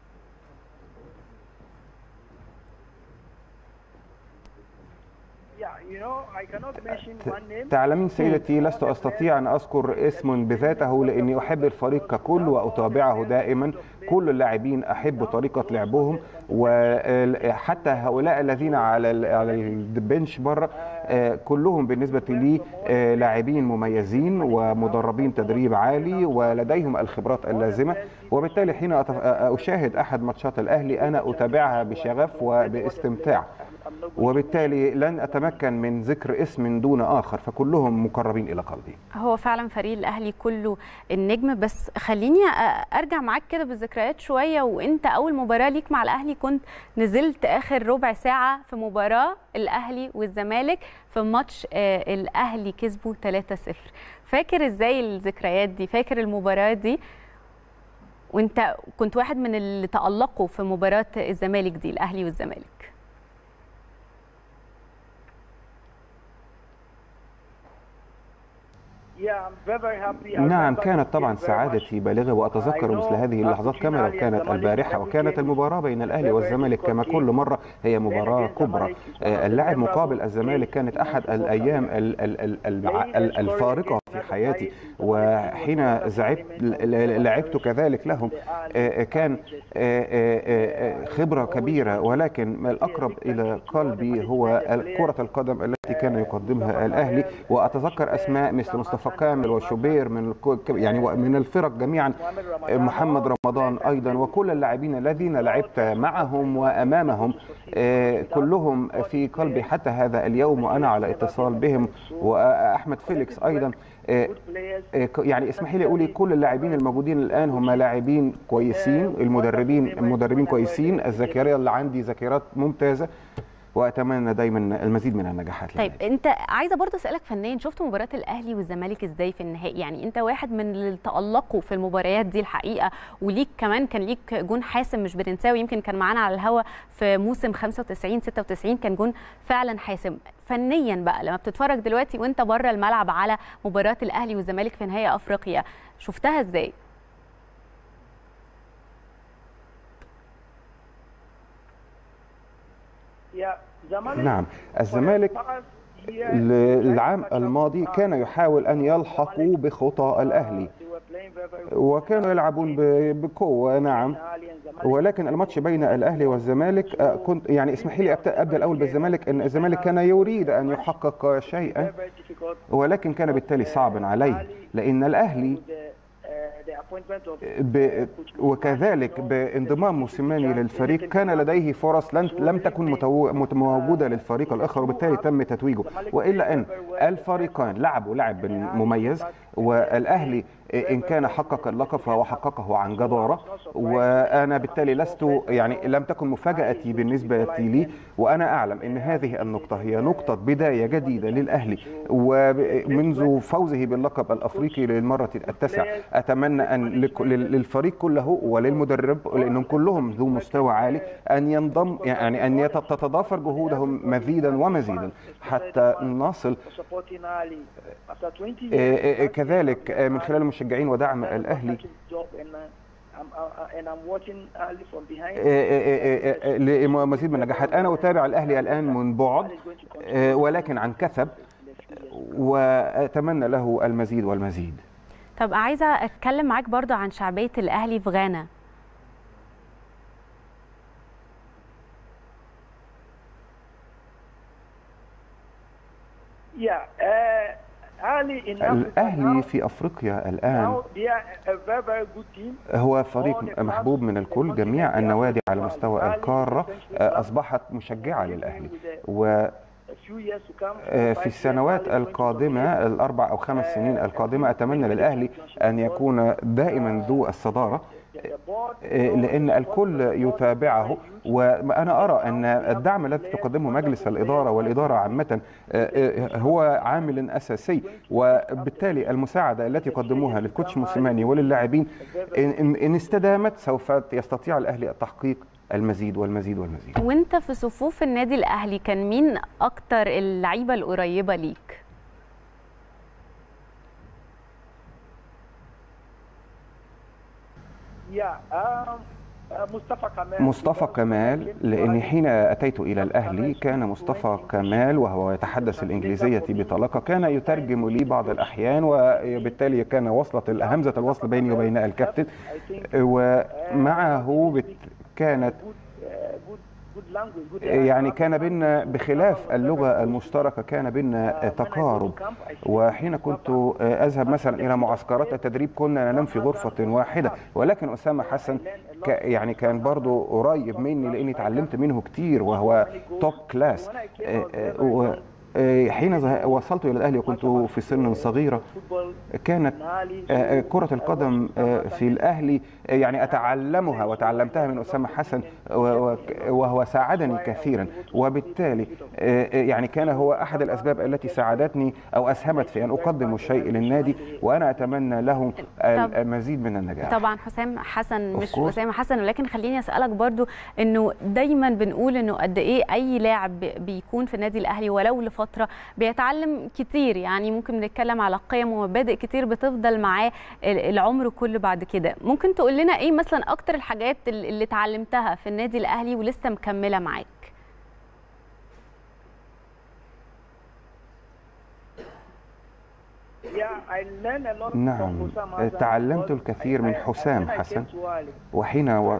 Yeah, you know, I cannot mention one name. تعلمين سيدتي لست أستطيع أن أذكر اسم بذاته لأني أحب الفريق ككل وأتابعه دائما كل اللاعبين أحب طريقة لعبهم وحتى هؤلاء الذين على ال- على البنش بره آه، كلهم بالنسبة لي آه، لاعبين مميزين ومدربين تدريب عالي ولديهم الخبرات اللازمة وبالتالي حين أتف- أشاهد أحد ماتشات الأهلي أنا أتابعها بشغف وباستمتاع وبالتالي لن أتمكن من ذكر اسم دون آخر فكلهم مقربين إلى قلبي هو فعلا فريق الاهلي كله النجم بس خليني أ- ارجع معاك كده بالذكريات شويه وانت اول مباراه ليك مع الاهلي كنت نزلت اخر ربع ساعه في مباراه الاهلي والزمالك في ماتش آه، الاهلي كسبوا 3-0 فاكر ازاي الذكريات دي فاكر المباراه دي وانت كنت واحد من اللي تألقوا في مباراه الزمالك دي الاهلي والزمالك Yeah, I'm very, very happy. I نعم remember كانت the طبعا game very much. سعادتي بالغة وأتذكر مثل هذه اللحظات كما لو كانت البارحة وكانت المباراة بين الأهلي والزمالك كما كل مرة هي مباراة كبرى آه، اللعب مقابل الزمالك كانت أحد الأيام ال- ال- ال- المع- ال- الفارقة في حياتي وحين زعبت لعبت كذلك لهم آه، كان آه، آه، آه، خبرة كبيرة ولكن الأقرب إلى قلبي هو كرة القدم التي كان يقدمها الأهلي وأتذكر أسماء مثل مصطفى كامل وشوبير من الك- يعني من الفرق جميعا محمد رمضان أيضا وكل اللاعبين الذين لعبت معهم وأمامهم آه، كلهم في قلبي حتى هذا اليوم وأنا على اتصال بهم وأحمد فيليكس أيضا آه، آه، ك- يعني اسمحي لي اقولي كل اللاعبين الموجودين الان هم لاعبين كويسين المدربين المدربين كويسين الذاكره اللي عندي ذاكرات ممتازه واتمنى دايما المزيد من النجاحات طيب للنادي. انت عايزه برضه اسالك فنيا شفت مباراه الاهلي والزمالك ازاي في النهائي يعني انت واحد من اللي تالقوا في المباريات دي الحقيقه وليك كمان كان ليك جون حاسم مش بننساه ويمكن كان معانا على الهوا في موسم 95 96 كان جون فعلا حاسم فنيا بقى لما بتتفرج دلوقتي وانت بره الملعب على مباراه الاهلي والزمالك في نهائي افريقيا شفتها ازاي Yeah, Zamalek نعم for the الزمالك past year ل- العام tried to catch up. الماضي كان يحاول ان يلحقوا بخطى الاهلي They were playing very, very وكانوا يلعبون ب- بقوه نعم Al and Zamalek. ولكن الماتش بين الاهلي والزمالك آه، كنت يعني اسمحي لي أبت- ابدا الاول بالزمالك ان الزمالك كان يريد ان يحقق شيئا Very, very difficult. ولكن كان بالتالي صعبا عليه لان الاهلي The, uh, the appointment of ب... وكذلك بانضمام موسيماني للفريق كان لديه فرص لن... لم تكن متو... مت- موجوده للفريق الاخر وبالتالي تم تتويجه والا ان الفريقان لعبوا لعب مميز والاهلي ان كان حقق اللقب فهو حققه عن جداره وانا بالتالي لست يعني لم تكن مفاجاتي بالنسبه لي وانا اعلم ان هذه النقطه هي نقطه بدايه جديده للاهلي ومنذ فوزه باللقب الافريقي للمره التاسعه اتمنى ان لك- لل- للفريق كله وللمدرب لانهم كلهم ذو مستوى عالي ان ينضم يعني ان يت- تتضافر جهودهم مزيدا ومزيدا حتى نصل supporting Ali after 20 years. آه، آه، كذلك آه، من خلال المشجعين ودعم الاهلي Job and, uh, I'm, uh, and I'm watching Ali from behind. آه، آه، آه، آه، لمزيد من النجاحات انا اتابع الاهلي الان من بعد آه، ولكن عن كثب واتمنى له المزيد والمزيد طب عايزه اتكلم معاك برضو عن شعبيه الاهلي في غانا Yeah, uh, early in Africa الأهلي now, في أفريقيا الآن now they are a very very good team. هو فريق محبوب من الكل جميع النوادي على مستوى القارة آه، أصبحت مشجعة للأهلي و A few years to come, آه، five في years, السنوات Al Ahly القادمة الأربع أو خمس سنين القادمة أتمنى للأهلي أن يكون دائما ذو الصدارة the board آه، لأن الكل يتابعه وأنا أرى أن الدعم الذي تقدمه مجلس الإدارة والإدارة عامة آه، آه، هو عامل أساسي وبالتالي المساعدة التي يقدموها للكوتش موسيماني وللاعبين إن- إن إن استدامت سوف يستطيع الأهلي التحقيق المزيد والمزيد والمزيد وانت في صفوف النادي الاهلي كان مين اكتر اللعيبه القريبه ليك Yeah, um, uh, Mustafa Kamal. مصطفى كمال لأني حين أتيت إلى الأهلي كان مصطفى كمال وهو يتحدث الإنجليزية بطلاقة كان يترجم لي بعض الأحيان وبالتالي كان وصلة همزة الوصل بيني وبين الكابتن ومعه بت- كانت Good, uh, good, good language, good يعني كان بينا بخلاف اللغة المشتركة كان بينا تقارب وحين كنت أذهب مثلا إلى معسكرات التدريب كنا ننام في غرفة واحدة ولكن أسامة حسن ك- يعني كان برضو قريب مني لأني تعلمت منه كتير وهو توب كلاس آه، آه، و- آه، حين ذه- وصلت إلى الأهلي وكنت في سن صغيرة football. كانت آه، آه، كرة القدم آه، في الأهلي آه، يعني أتعلمها وتعلمتها من أسامة حسن و- و- وهو ساعدني كثيرا وبالتالي آه، آه، يعني كان هو أحد الأسباب التي ساعدتني أو أسهمت في أن أقدم الشيء للنادي وأنا أتمنى لهم طب- المزيد من النجاح طبعا حسام حسن Of مش course. اسامه حسن ولكن خليني اسالك برضو انه دايما بنقول انه قد ايه اي لاعب بيكون في النادي الاهلي ولو لفتره بيتعلم كتير يعني ممكن نتكلم على قيم ومبادئ كتير بتفضل معاه ال- العمر كله بعد كده ممكن تقول لنا ايه مثلا اكتر الحاجات ال- اللي اتعلمتها في النادي الاهلي ولسه مكمله معاك Yeah, I learned a lot نعم from Osama Hassan تعلمت because الكثير I- من I- حسام when I came حسن to Al, وحين و...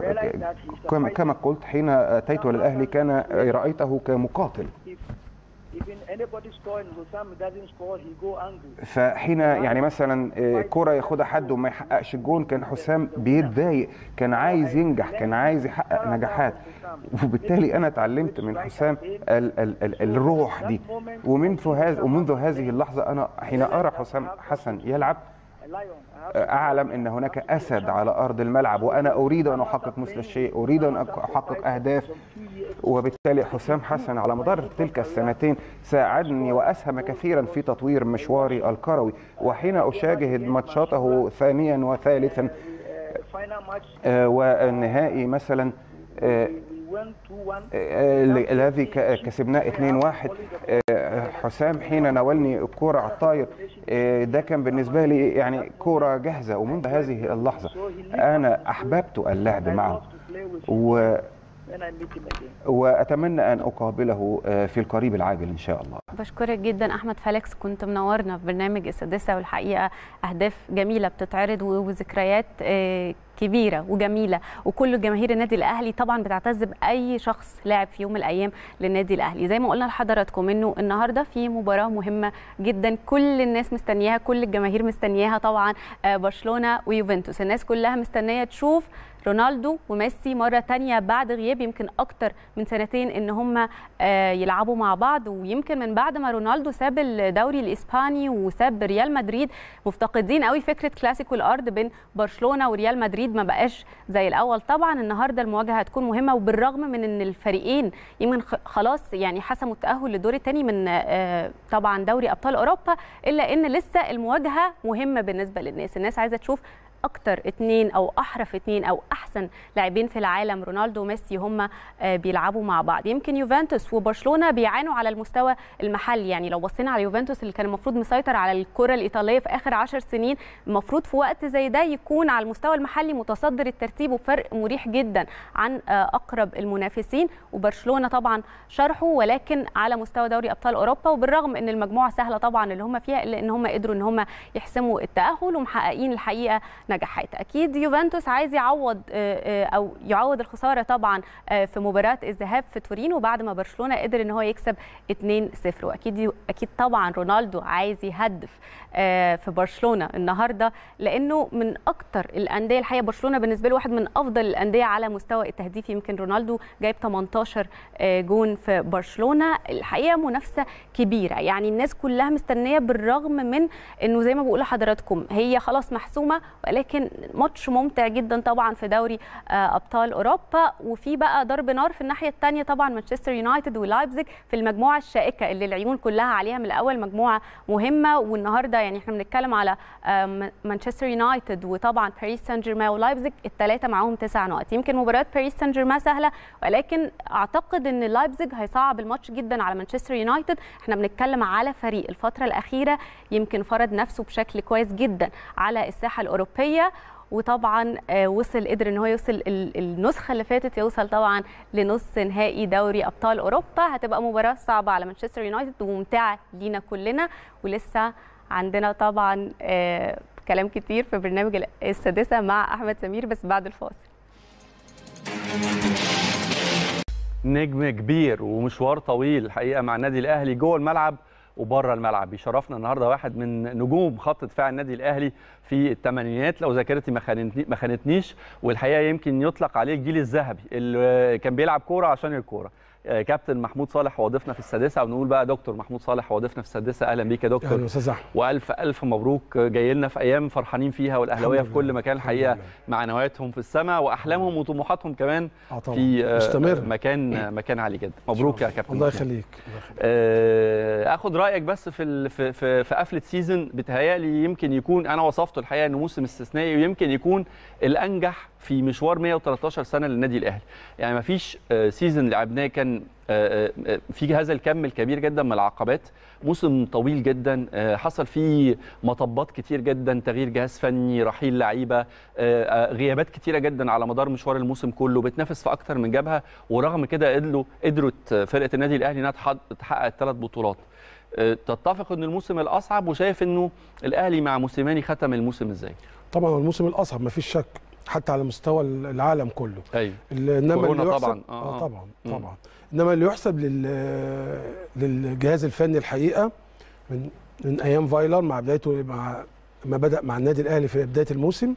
كما كما قلت حين أتيت للأهلي كان رأيته كمقاتل if even anybody score and Osama doesn't score, he go angry. فحين يعني مثلا آه، كرة ياخدها حد وما يحققش الجون كان حسام بيتضايق كان عايز ينجح كان عايز يحقق نجاحات وبالتالي انا اتعلمت من حسام ال ال ال الروح دي ومنذ هذا ومنذ هذه اللحظة انا حين ارى حسام حسن يلعب A lion. I have آه، اعلم ان هناك اسد على ارض الملعب وانا اريد ان احقق مثل الشيء اريد ان احقق اهداف وبالتالي حسام حسن على مدار تلك السنتين ساعدني واسهم كثيرا في تطوير مشواري الكروي وحين اشاهد ماتشاته ثانيا وثالثا uh, final match. آه، والنهائي مثلا آه، We went 2-1. آه، ال- الذي ك- كسبناه 2-1 آه، حسام حين ناولني الكرة على الطاير آه، ده كان بالنسبة لي يعني كرة جاهزة ومنذ هذه اللحظة أنا أحببت اللعب I معه love to play with him و when I meet him again. واتمنى ان اقابله آه، في القريب العاجل ان شاء الله بشكرك جدا احمد فالكس كنت منورنا في برنامج السادسه والحقيقه اهداف جميله بتتعرض و- وذكريات آه، كبيره وجميله وكل جماهير النادي الاهلي طبعا بتعتز باي شخص لاعب في يوم من الايام للنادي الاهلي زي ما قلنا لحضراتكم انه النهارده في مباراه مهمه جدا كل الناس مستنياها كل الجماهير مستنياها طبعا آه، برشلونه ويوفنتوس الناس كلها مستنيه تشوف رونالدو وميسي مره تانية بعد غياب يمكن اكتر من سنتين ان هم يلعبوا مع بعض ويمكن من بعد ما رونالدو ساب الدوري الاسباني وساب ريال مدريد مفتقدين قوي فكره كلاسيكو الارض بين برشلونه وريال مدريد ما بقاش زي الاول طبعا النهارده المواجهه هتكون مهمه وبالرغم من ان الفريقين يمكن خ- خلاص يعني حسموا التاهل للدور الثاني من آه، طبعا دوري ابطال اوروبا الا ان لسه المواجهه مهمه بالنسبه للناس الناس عايزه تشوف اكتر اتنين او احرف اتنين او احسن لاعبين في العالم رونالدو وميسي هم آه، بيلعبوا مع بعض يمكن يوفنتوس وبرشلونه بيعانوا على المستوى المحلي يعني لو بصينا على يوفنتوس اللي كان المفروض مسيطر على الكره الايطاليه في اخر عشر سنين المفروض في وقت زي ده يكون على المستوى المحلي متصدر الترتيب وفرق مريح جدا عن آه، اقرب المنافسين وبرشلونه طبعا شرحه ولكن على مستوى دوري ابطال اوروبا وبالرغم ان المجموعه سهله طبعا اللي هم فيها الا ان هم قدروا ان هم يحسموا التاهل ومحققين الحقيقه نجاحات اكيد يوفنتوس عايز يعوض آه، آه، او يعوض الخساره طبعا آه، في مباراه الذهاب في تورينو بعد ما برشلونه قدر ان هو يكسب 2-0 واكيد يو- اكيد طبعا رونالدو عايز يهدف آه، في برشلونه النهارده لانه من اكتر الانديه الحقيقه برشلونه بالنسبه له واحد من افضل الانديه على مستوى التهديف يمكن رونالدو جايب 18 آه، جون في برشلونه الحقيقه منافسه كبيره يعني الناس كلها مستنيه بالرغم من انه زي ما بقول لحضراتكم هي خلاص محسومه ولكن ماتش ممتع جدا طبعا في دوري آه، ابطال اوروبا وفي بقى ضرب نار في الناحيه الثانيه طبعا مانشستر يونايتد ولايبزيج في المجموعه الشائكه اللي العيون كلها عليها من الاول مجموعه مهمه والنهارده يعني احنا بنتكلم على آه، م- مانشستر يونايتد وطبعا باريس سان جيرمان ولايبزيج الثلاثه معاهم تسع نقط يمكن مباراه باريس سان جيرمان سهله ولكن اعتقد ان لايبزيج هيصعب الماتش جدا على مانشستر يونايتد احنا بنتكلم على فريق الفتره الاخيره يمكن فرض نفسه بشكل كويس جدا على الساحه الاوروبيه وطبعا آه، وصل قدر ان هو يوصل ال- النسخه اللي فاتت يوصل طبعا لنص نهائي دوري ابطال اوروبا هتبقى مباراه صعبه على مانشستر يونايتد وممتعه لينا كلنا ولسه عندنا طبعا آه، كلام كتير في برنامج السادسه مع احمد سمير بس بعد الفاصل نجم كبير ومشوار طويل الحقيقه مع النادي الاهلي جوه الملعب وبره الملعب بيشرفنا النهارده واحد من نجوم خط دفاع النادي الاهلي في الثمانينات لو ذاكرتي ما خانتني- ما خانتنيش والحقيقه يمكن يطلق عليه الجيل الذهبي اللي كان بيلعب كوره عشان الكوره آه، كابتن محمود صالح هو ضيفنا في السادسه ونقول بقى دكتور محمود صالح هو ضيفنا في السادسه اهلا بيك يا اهلا دكتور استاذ احمد والف الف مبروك جاي لنا في ايام فرحانين فيها والاهلاويه الحمد في كل لله. مكان الحمد الحقيقه لله. معنوياتهم في السماء واحلامهم وطموحاتهم كمان اه طبعا في آه، مستمر مكان مكان عالي جدا مبروك يا كابتن الله محمود. يخليك الله يخليك. آه، اخد رايك بس في ال- في في, في قفله سيزون بتهيالي يمكن يكون انا وصفته الحقيقه انه موسم استثنائي ويمكن يكون الانجح في مشوار 113 سنه للنادي الاهلي يعني ما فيش سيزون لعبناه كان آه، آه، في هذا الكم الكبير جدا من العقبات موسم طويل جدا آه، حصل فيه مطبات كتير جدا تغيير جهاز فني رحيل لعيبه آه، آه، غيابات كتيره جدا على مدار مشوار الموسم كله بتنافس في اكتر من جبهه ورغم كده قدروا قدرت فرقه النادي الاهلي انها تحقق- تحقق الثلاث بطولات آه، تتفق ان الموسم الاصعب وشايف انه الاهلي مع موسيماني ختم الموسم ازاي طبعا هو الموسم الاصعب ما فيش شك حتى على مستوى العالم كله ايوه ال- انما كورونا اللي يحسب طبعاً. آه، اه آه. طبعا مم. طبعا انما اللي يحسب لل للجهاز الفني الحقيقه من من ايام فايلر مع بدايته مع ما بدا مع النادي الاهلي في بدايه الموسم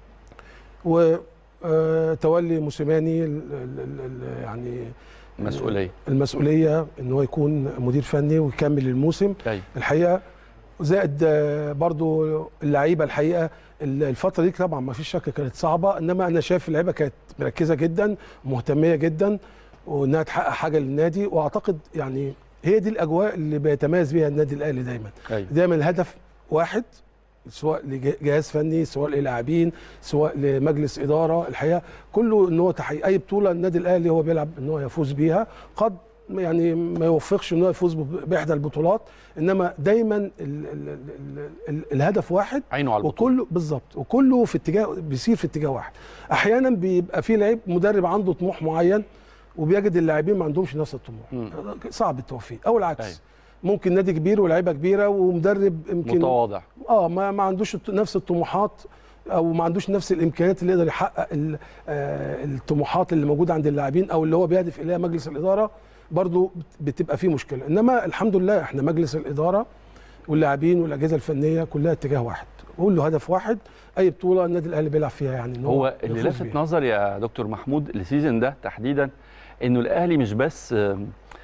وتولي موسيماني ال- ال- ال- ال- يعني مسؤوليه المسؤوليه ان هو يكون مدير فني ويكمل الموسم ايوه الحقيقه زائد آه، برضو اللعيبه الحقيقه ال- الفتره دي طبعا ما فيش شك كانت صعبه انما انا شايف اللعيبه كانت مركزه جدا مهتميه جدا وانها تحقق حاجه للنادي واعتقد يعني هي دي الاجواء اللي بيتميز بيها النادي الاهلي دايما ايوه دايما الهدف واحد سواء لجهاز فني سواء للاعبين سواء لمجلس اداره الحقيقه كله ان هو تحقيق اي بطوله النادي الاهلي هو بيلعب ان هو يفوز بيها قد يعني ما يوفقش ان هو يفوز ب- باحدى البطولات انما دايما ال ال ال ال الهدف واحد عينه على البطوله وكله بالظبط وكله في اتجاه بيسير في اتجاه واحد احيانا بيبقى في لعيب مدرب عنده طموح معين وبيجد اللاعبين ما عندهمش نفس الطموح مم. صعب التوفيق او العكس أيوة. ممكن نادي كبير ولاعيبه كبيره ومدرب يمكن متواضع اه ما, ما عندوش الت- نفس الطموحات او ما عندوش نفس الامكانيات اللي يقدر يحقق ال- آه، الطموحات اللي موجوده عند اللاعبين او اللي هو بيهدف اليها مجلس الاداره برضو بت- بتبقى فيه مشكله انما الحمد لله احنا مجلس الاداره واللاعبين والاجهزه الفنيه كلها اتجاه واحد كله هدف واحد اي بطوله النادي الاهلي بيلعب فيها يعني إن هو اللي يفوز لفت بيها. نظري يا دكتور محمود السيزون ده تحديدا انه الاهلي مش بس آم،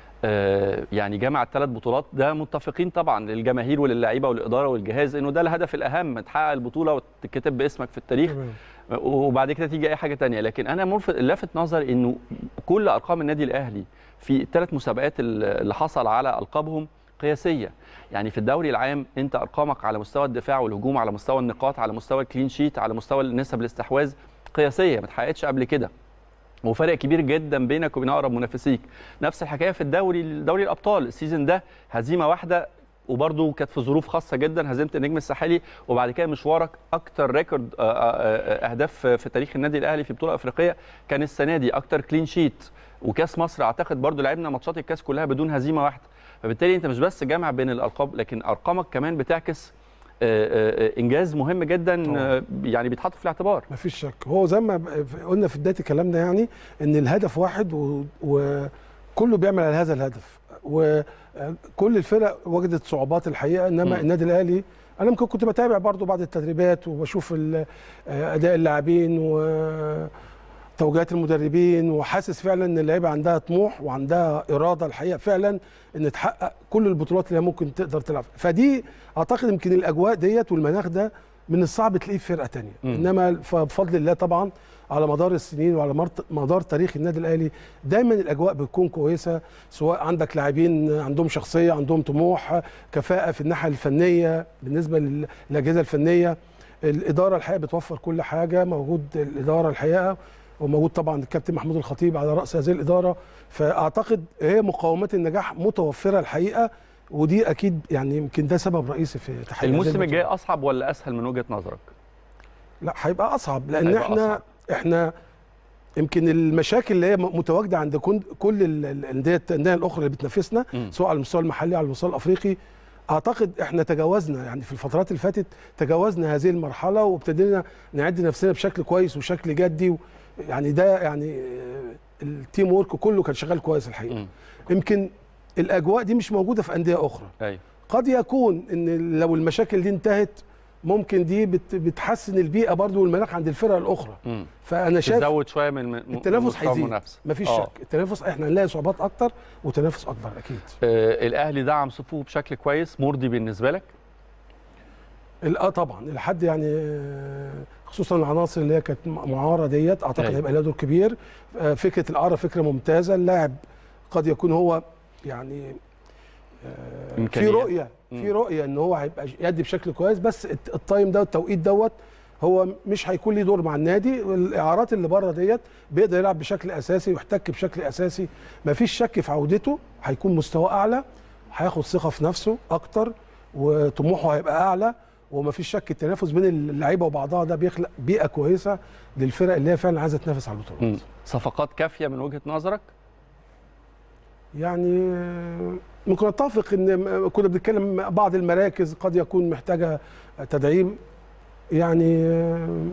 آه، يعني جمع الثلاث بطولات ده متفقين طبعا للجماهير وللعيبه والاداره والجهاز انه ده الهدف الاهم تحقق البطوله وتتكتب باسمك في التاريخ تمام. وبعد كده تيجي اي حاجه تانية لكن انا ملفت لافت نظري انه كل ارقام النادي الاهلي في الثلاث مسابقات اللي حصل على القابهم قياسيه يعني في الدوري العام انت ارقامك على مستوى الدفاع والهجوم على مستوى النقاط على مستوى الكلين شيت على مستوى نسب الاستحواذ قياسيه ما اتحققتش قبل كده وفرق كبير جدا بينك وبين اقرب منافسيك نفس الحكايه في الدوري دوري الابطال السيزون ده هزيمه واحده وبرده كانت في ظروف خاصه جدا هزيمه النجم الساحلي وبعد كده مشوارك اكتر ريكورد آه، آه، آه، اهداف في تاريخ النادي الاهلي في بطوله افريقيه كان السنه دي اكتر كلين شيت وكاس مصر اعتقد برضو لعبنا ماتشات الكاس كلها بدون هزيمه واحده فبالتالي انت مش بس جامع بين الالقاب لكن ارقامك كمان بتعكس آه، آه، انجاز مهم جدا طبعاً. آه، يعني بيتحط في الاعتبار ما فيش شك هو زي ما ب- قلنا في بدايه كلامنا يعني ان الهدف واحد و- وكله بيعمل على هذا الهدف وكل الفرق وجدت صعوبات الحقيقه انما مم. النادي الاهلي انا ممكن كنت بتابع برضو بعض التدريبات وبشوف ال- آه، اداء اللاعبين وتوجيهات المدربين وحاسس فعلا ان اللعيبه عندها طموح وعندها اراده الحقيقه فعلا ان تحقق كل البطولات اللي هي ممكن تقدر تلعب فدي اعتقد يمكن الاجواء ديت والمناخ ده من الصعب تلاقيه في فرقه تانية مم. انما فبفضل الله طبعا على مدار السنين وعلى مرت- مدار تاريخ النادي الاهلي دايما الاجواء بتكون كويسه سواء عندك لاعبين عندهم شخصيه عندهم طموح كفاءه في الناحيه الفنيه بالنسبه لل- للاجهزه الفنيه الاداره الحقيقه بتوفر كل حاجه موجود الاداره الحقيقه وموجود طبعا الكابتن محمود الخطيب على راس هذه الاداره فاعتقد هي مقومات النجاح متوفره الحقيقه ودي اكيد يعني يمكن ده سبب رئيسي في تحقيق هذه الموسم البطولة. الجاي اصعب ولا اسهل من وجهه نظرك لا هيبقى اصعب لان هيبقى احنا أصعب. احنا يمكن المشاكل اللي هي متواجده عند كن- كل ال- الانديه الانديه الاخرى اللي بتنافسنا مم. سواء على المستوى المحلي على المستوى الافريقي اعتقد احنا تجاوزنا يعني في الفترات اللي فاتت تجاوزنا هذه المرحله وابتدينا نعد نفسنا بشكل كويس وشكل جدي و يعني ده يعني آه، التيم وورك كله كان شغال كويس الحقيقه مم. يمكن الاجواء دي مش موجوده في انديه اخرى ايوه قد يكون ان لو المشاكل دي انتهت ممكن دي بت بتحسن البيئه برضو والمناخ عند الفرق الاخرى مم. فانا شايف تزود شويه من من- من التنافس مستوى هيزيد المنافسه مفيش آه. شك التنافس احنا هنلاقي صعوبات اكتر وتنافس اكبر اكيد آه، الاهلي دعم صفوفه بشكل كويس مرضي بالنسبه لك ال- اه طبعا لحد يعني آه، خصوصا العناصر اللي هي كانت م- معاره ديت اعتقد أيوة. هيبقى لها دور كبير آه، فكره الاعاره فكره ممتازه اللاعب قد يكون هو يعني آه، في إمكانيات. رؤيه في مم. رؤيه ان هو هيبقى يدي بشكل كويس بس الت- التايم ده والتوقيت دوت هو مش هيكون ليه دور مع النادي والاعارات اللي بره ديت بيقدر يلعب بشكل اساسي ويحتك بشكل اساسي مفيش شك في عودته هيكون مستواه اعلى هياخد ثقه في نفسه اكتر وطموحه هيبقى اعلى ومفيش شك التنافس بين اللعيبه وبعضها ده بيخلق بيئه كويسه للفرق اللي هي فعلا عايزه تنافس على البطولات مم. صفقات كافيه من وجهه نظرك يعني آه، ممكن اتفق ان م- كنا بنتكلم بعض المراكز قد يكون محتاجه تدعيم يعني آه،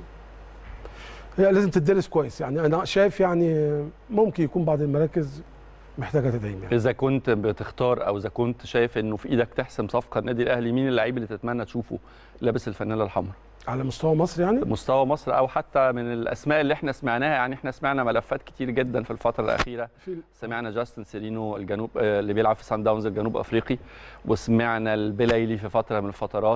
هي لازم تدرس كويس يعني انا شايف يعني آه، ممكن يكون بعض المراكز محتاجه تدعيم يعني اذا كنت بتختار او اذا كنت شايف انه في ايدك تحسم صفقه النادي الاهلي مين اللعيب اللي تتمنى تشوفه لابس الفانيلا الحمراء على مستوى مصر يعني مستوى مصر او حتى من الاسماء اللي احنا سمعناها يعني احنا سمعنا ملفات كتير جدا في الفتره الاخيره في سمعنا جاستن سيرينو الجنوب آه، اللي بيلعب في سان داونز الجنوب افريقي وسمعنا البلايلي في فتره من الفترات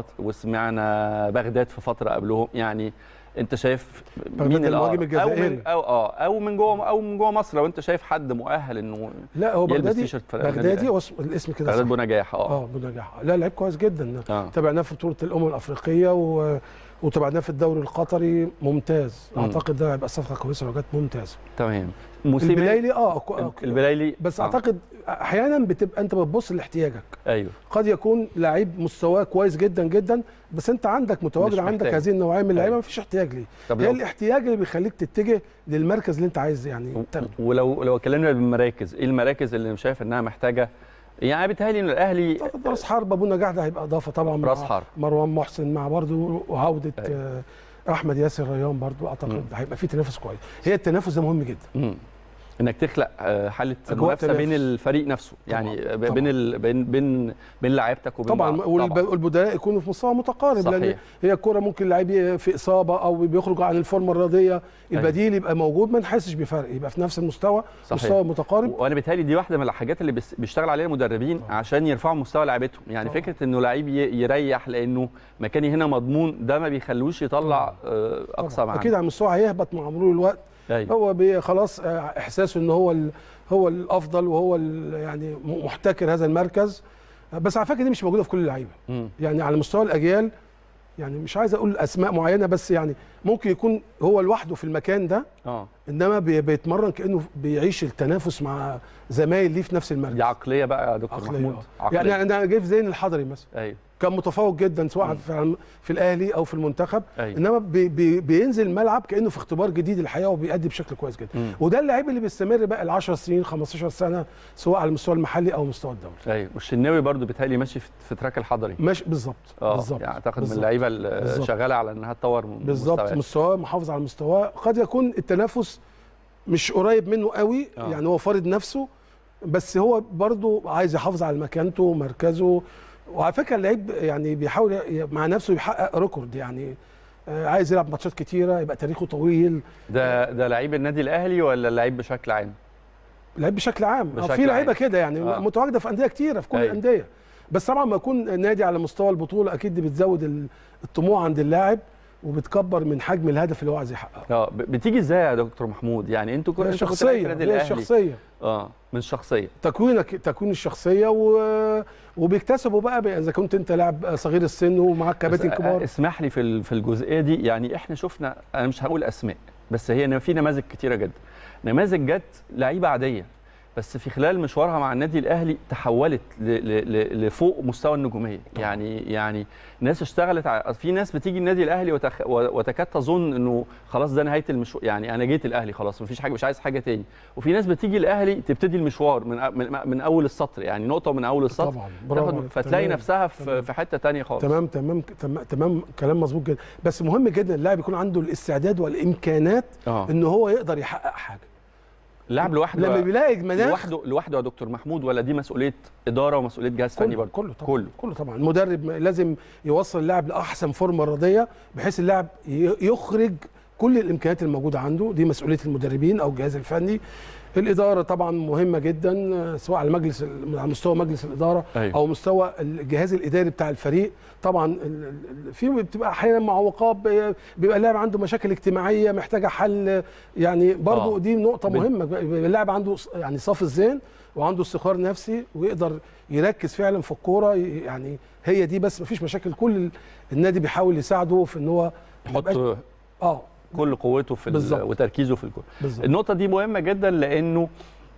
وسمعنا بغداد في فتره قبلهم يعني انت شايف بغداد مين المهاجم الأقرب؟ او الجزائري. من او اه او من جوه او من جوه مصر لو انت شايف حد مؤهل انه لا هو يلبس بغدادي تيشيرت فرق النادي بغدادي الأهلي. واسم- الاسم كده بغداد صح بونجاح اه اه بنجاح لا لعيب كويس جدا اه تابعناه في بطوله الامم الافريقيه و... وتابعناه في الدوري القطري ممتاز مم. اعتقد ده هيبقى صفقه كويسه لو جت ممتاز تمام موسيماني البلايلي اه كو- آه، البلايلي بس آه. اعتقد احيانا بتبقى انت بتبص لاحتياجك ايوه قد يكون لعيب مستواه كويس جدا جدا بس انت عندك متواجد مش عندك محتاج. هذه النوعيه من اللعيبه أيوة. مفيش احتياج ليه طب هي لو الاحتياج اللي بيخليك تتجه للمركز اللي انت عايز يعني تاخده ولو لو اتكلمنا بالمراكز ايه المراكز اللي شايف انها محتاجه يعني بيتهيألي ان الاهلي أعتقد راس حرب ابو نجاح ده هيبقى اضافه طبعا مع راس حرب مروان محسن مع برضه وعوده أيوة. آه، احمد ياسر ريان برضه اعتقد مم. هيبقى في تنافس كويس هي التنافس ده مهم جدا مم. انك تخلق آه، حاله أجواء منافسه بين تنافس. الفريق نفسه طبعاً، يعني ب- طبعاً. بين ال... بين بين بين لعيبتك وبين طبعا بعض. والب- والبدلاء يكونوا في مستوى متقارب لان صحيح. هي الكوره ممكن لعيب في اصابه او بيخرج عن الفورمه الرياضيه البديل يبقى موجود ما نحسش بفرق يبقى في نفس المستوى صحيح. مستوى متقارب وانا بيتهيألي دي واحده من الحاجات اللي بيس- بيشتغل عليها المدربين طبعاً. عشان يرفعوا مستوى لعيبتهم يعني طبعاً. فكره انه لعيب ي- يريح لانه مكاني هنا مضمون ده ما بيخلوش يطلع آه، اقصى ما اكيد على المستوى هيهبط مع مرور الوقت ايوه هو بي خلاص آه، احساسه ان هو ال هو الافضل وهو ال يعني م- محتكر هذا المركز آه، بس على فكره دي مش موجوده في كل اللعيبه مم. يعني على مستوى الاجيال يعني مش عايز اقول اسماء معينه بس يعني ممكن يكون هو لوحده في المكان ده اه انما بي- بيتمرن كانه بيعيش التنافس مع زمايل ليه في نفس المركز دي عقليه بقى يا دكتور عقلية محمود آه. يعني انا جاي في ذهن الحضري مثلا ايوه كان متفوق جدا سواء في, في الاهلي او في المنتخب أيوة. انما بي بي بينزل الملعب كانه في اختبار جديد الحقيقه وبيأدي بشكل كويس جدا مم. وده اللعيب اللي بيستمر بقى ال 10 سنين 15 سنه سواء على المستوى المحلي او مستوى الدولي ايوه والشناوي برضو بيتهيألي ماشي في في تراك الحضري ماشي بالظبط اه بالظبط يعني اعتقد من بالظبط. اللعيبه اللي بالظبط. شغاله على انها تطور من بالظبط مستويات. مستواه محافظ على مستواه قد يكون التنافس مش قريب منه قوي آه. يعني هو فارض نفسه بس هو برضه عايز يحافظ على مكانته ومركزه وعلى فكره اللعيب يعني بيحاول ي- مع نفسه يحقق ريكورد يعني آه، عايز يلعب ماتشات كتيره يبقى تاريخه طويل ده ده لعيب النادي الاهلي ولا اللعيب بشكل عام؟ لعيب بشكل عام آه، بشكل في لعيبه عام. كده يعني آه. متواجده في انديه كتيره في كل أيوة. الانديه بس طبعا ما يكون نادي على مستوى البطوله اكيد دي بتزود ال- الطموح عند اللاعب وبتكبر من حجم الهدف اللي هو عايز يحققه اه ب- بتيجي ازاي يا دكتور محمود؟ يعني انتوا كنتوا هي انت كنت لعيب في شخصيه النادي هي الاهلي شخصيه اه من شخصيه تكوينك تكوين الشخصيه و... وبيكتسبوا بقى, بقى اذا كنت انت لاعب صغير السن ومعاك كباتن بس كبار اسمح لي في ال- في الجزئيه دي يعني احنا شفنا انا مش هقول اسماء بس هي في نماذج كتيره جدا نماذج جت لعيبه عاديه بس في خلال مشوارها مع النادي الاهلي تحولت ل- ل- ل- لفوق مستوى النجوميه يعني يعني ناس اشتغلت ع- في ناس بتيجي النادي الاهلي وتخ... وتكاد تظن انه خلاص ده نهايه المشوار يعني انا جيت الاهلي خلاص مفيش حاجه مش عايز حاجه تاني وفي ناس بتيجي الاهلي تبتدي المشوار من أ- من, من اول السطر يعني نقطه من اول السطر طبعا برافو تاخد عليك. فتلاقي تمام. نفسها في, تمام. في حته تانية خالص تمام تمام تمام تمام كلام مظبوط جدا بس مهم جدا اللاعب يكون عنده الاستعداد والامكانات اه ان هو يقدر يحقق حاجه اللاعب لوحده لما بيلاقي مناخ لوحده لوحده يا دكتور محمود ولا دي مسؤوليه اداره ومسؤوليه جهاز فني كله برضه كله طبعا كله كله طبعا المدرب لازم يوصل اللاعب لاحسن فورمه رياضيه بحيث اللاعب ي- يخرج كل الامكانيات الموجوده عنده دي مسؤوليه المدربين او الجهاز الفني الاداره طبعا مهمه جدا آه، سواء على مجلس ال- على مستوى مجلس الاداره أيوة. او مستوى الجهاز الاداري بتاع الفريق طبعا ال- ال- في بتبقى احيانا معوقات بي- بيبقى اللاعب عنده مشاكل اجتماعيه محتاجه حل يعني برضو آه. دي نقطه بن- مهمه بيبقى اللاعب عنده ص- يعني صافي الذهن وعنده استقرار نفسي ويقدر يركز فعلا في الكوره ي- يعني هي دي بس مفيش مشاكل كل ال- النادي بيحاول يساعده في ان هو ما يبقاش- يحط اه كل قوته في ال- بالظبط. وتركيزه في الكوره بالظبط النقطه دي مهمه جدا لانه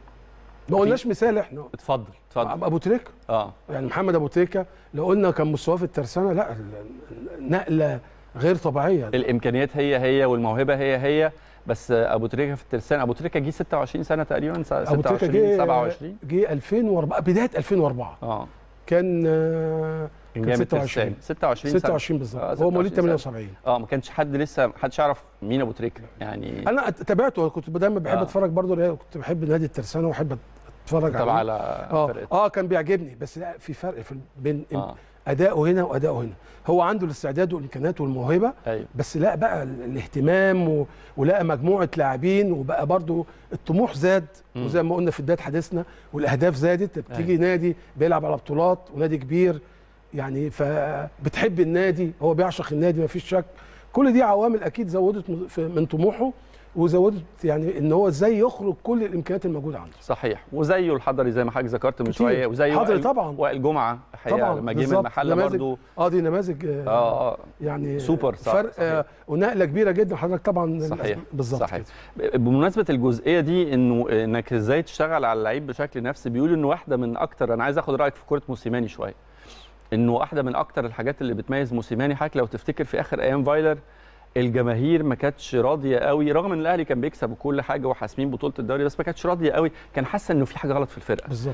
ما قلناش مثال احنا اتفضل اتفضل ابو تريكه اه يعني محمد ابو تريكه لو قلنا كان مستواه في الترسانه لا ال- ال- نقله غير طبيعيه الامكانيات هي هي والموهبه هي هي بس ابو تريكه في الترسانه ابو تريكه جه 26 سنه تقريبا س- ابو تريكه 26 جه 27 جه 2004 بدايه 2004 اه كان آه، كان كان جامد 26 26 26 سنة. 26 آه، بالظبط هو 26 مواليد سنة. 78 اه ما كانش حد لسه ما حدش يعرف مين ابو تريكه يعني انا تابعته كنت دايما بحب آه. اتفرج برضه كنت بحب نادي الترسانه واحب اتفرج طبعا عليه على اه فرقة. اه كان بيعجبني بس لا في فرق في بين اه اداؤه هنا واداؤه هنا هو عنده الاستعداد والامكانيات والموهبه ايوه بس لا بقى ال- الاهتمام و... ولقى مجموعه لاعبين وبقى برضو الطموح زاد مم. وزي ما قلنا في بدايه حديثنا والاهداف زادت بتيجي أيوة. نادي بيلعب على بطولات ونادي كبير يعني فبتحب النادي هو بيعشق النادي ما فيش شك كل دي عوامل اكيد زودت من- في- من طموحه وزودت يعني ان هو ازاي يخرج كل الامكانيات الموجوده عنده صحيح وزيه الحضري زي ما حضرتك ذكرت من كتير. شويه وزيه حضري وائل- طبعا. وائل جمعه الحقيقه طبعا لما جه من بالظبط. المحله نماذج- برضه اه دي نماذج آه اه اه يعني سوبر، صح، فرق صحيح. آه ونقله كبيره جدا حضرتك طبعا صحيح بالظبط صحيح كده. بمناسبه الجزئيه دي انه انك ازاي تشتغل على اللعيب بشكل نفسي بيقولوا انه واحده من اكتر انا عايز اخد رايك في كره موسيماني شويه انه واحده من اكتر الحاجات اللي بتميز موسيماني حضرتك لو تفتكر في اخر ايام فايلر الجماهير ما كانتش راضيه قوي رغم ان الاهلي كان بيكسب وكل حاجه وحاسمين بطوله الدوري بس ما كانتش راضيه قوي كان حاسه انه في حاجه غلط في الفرقه بالظبط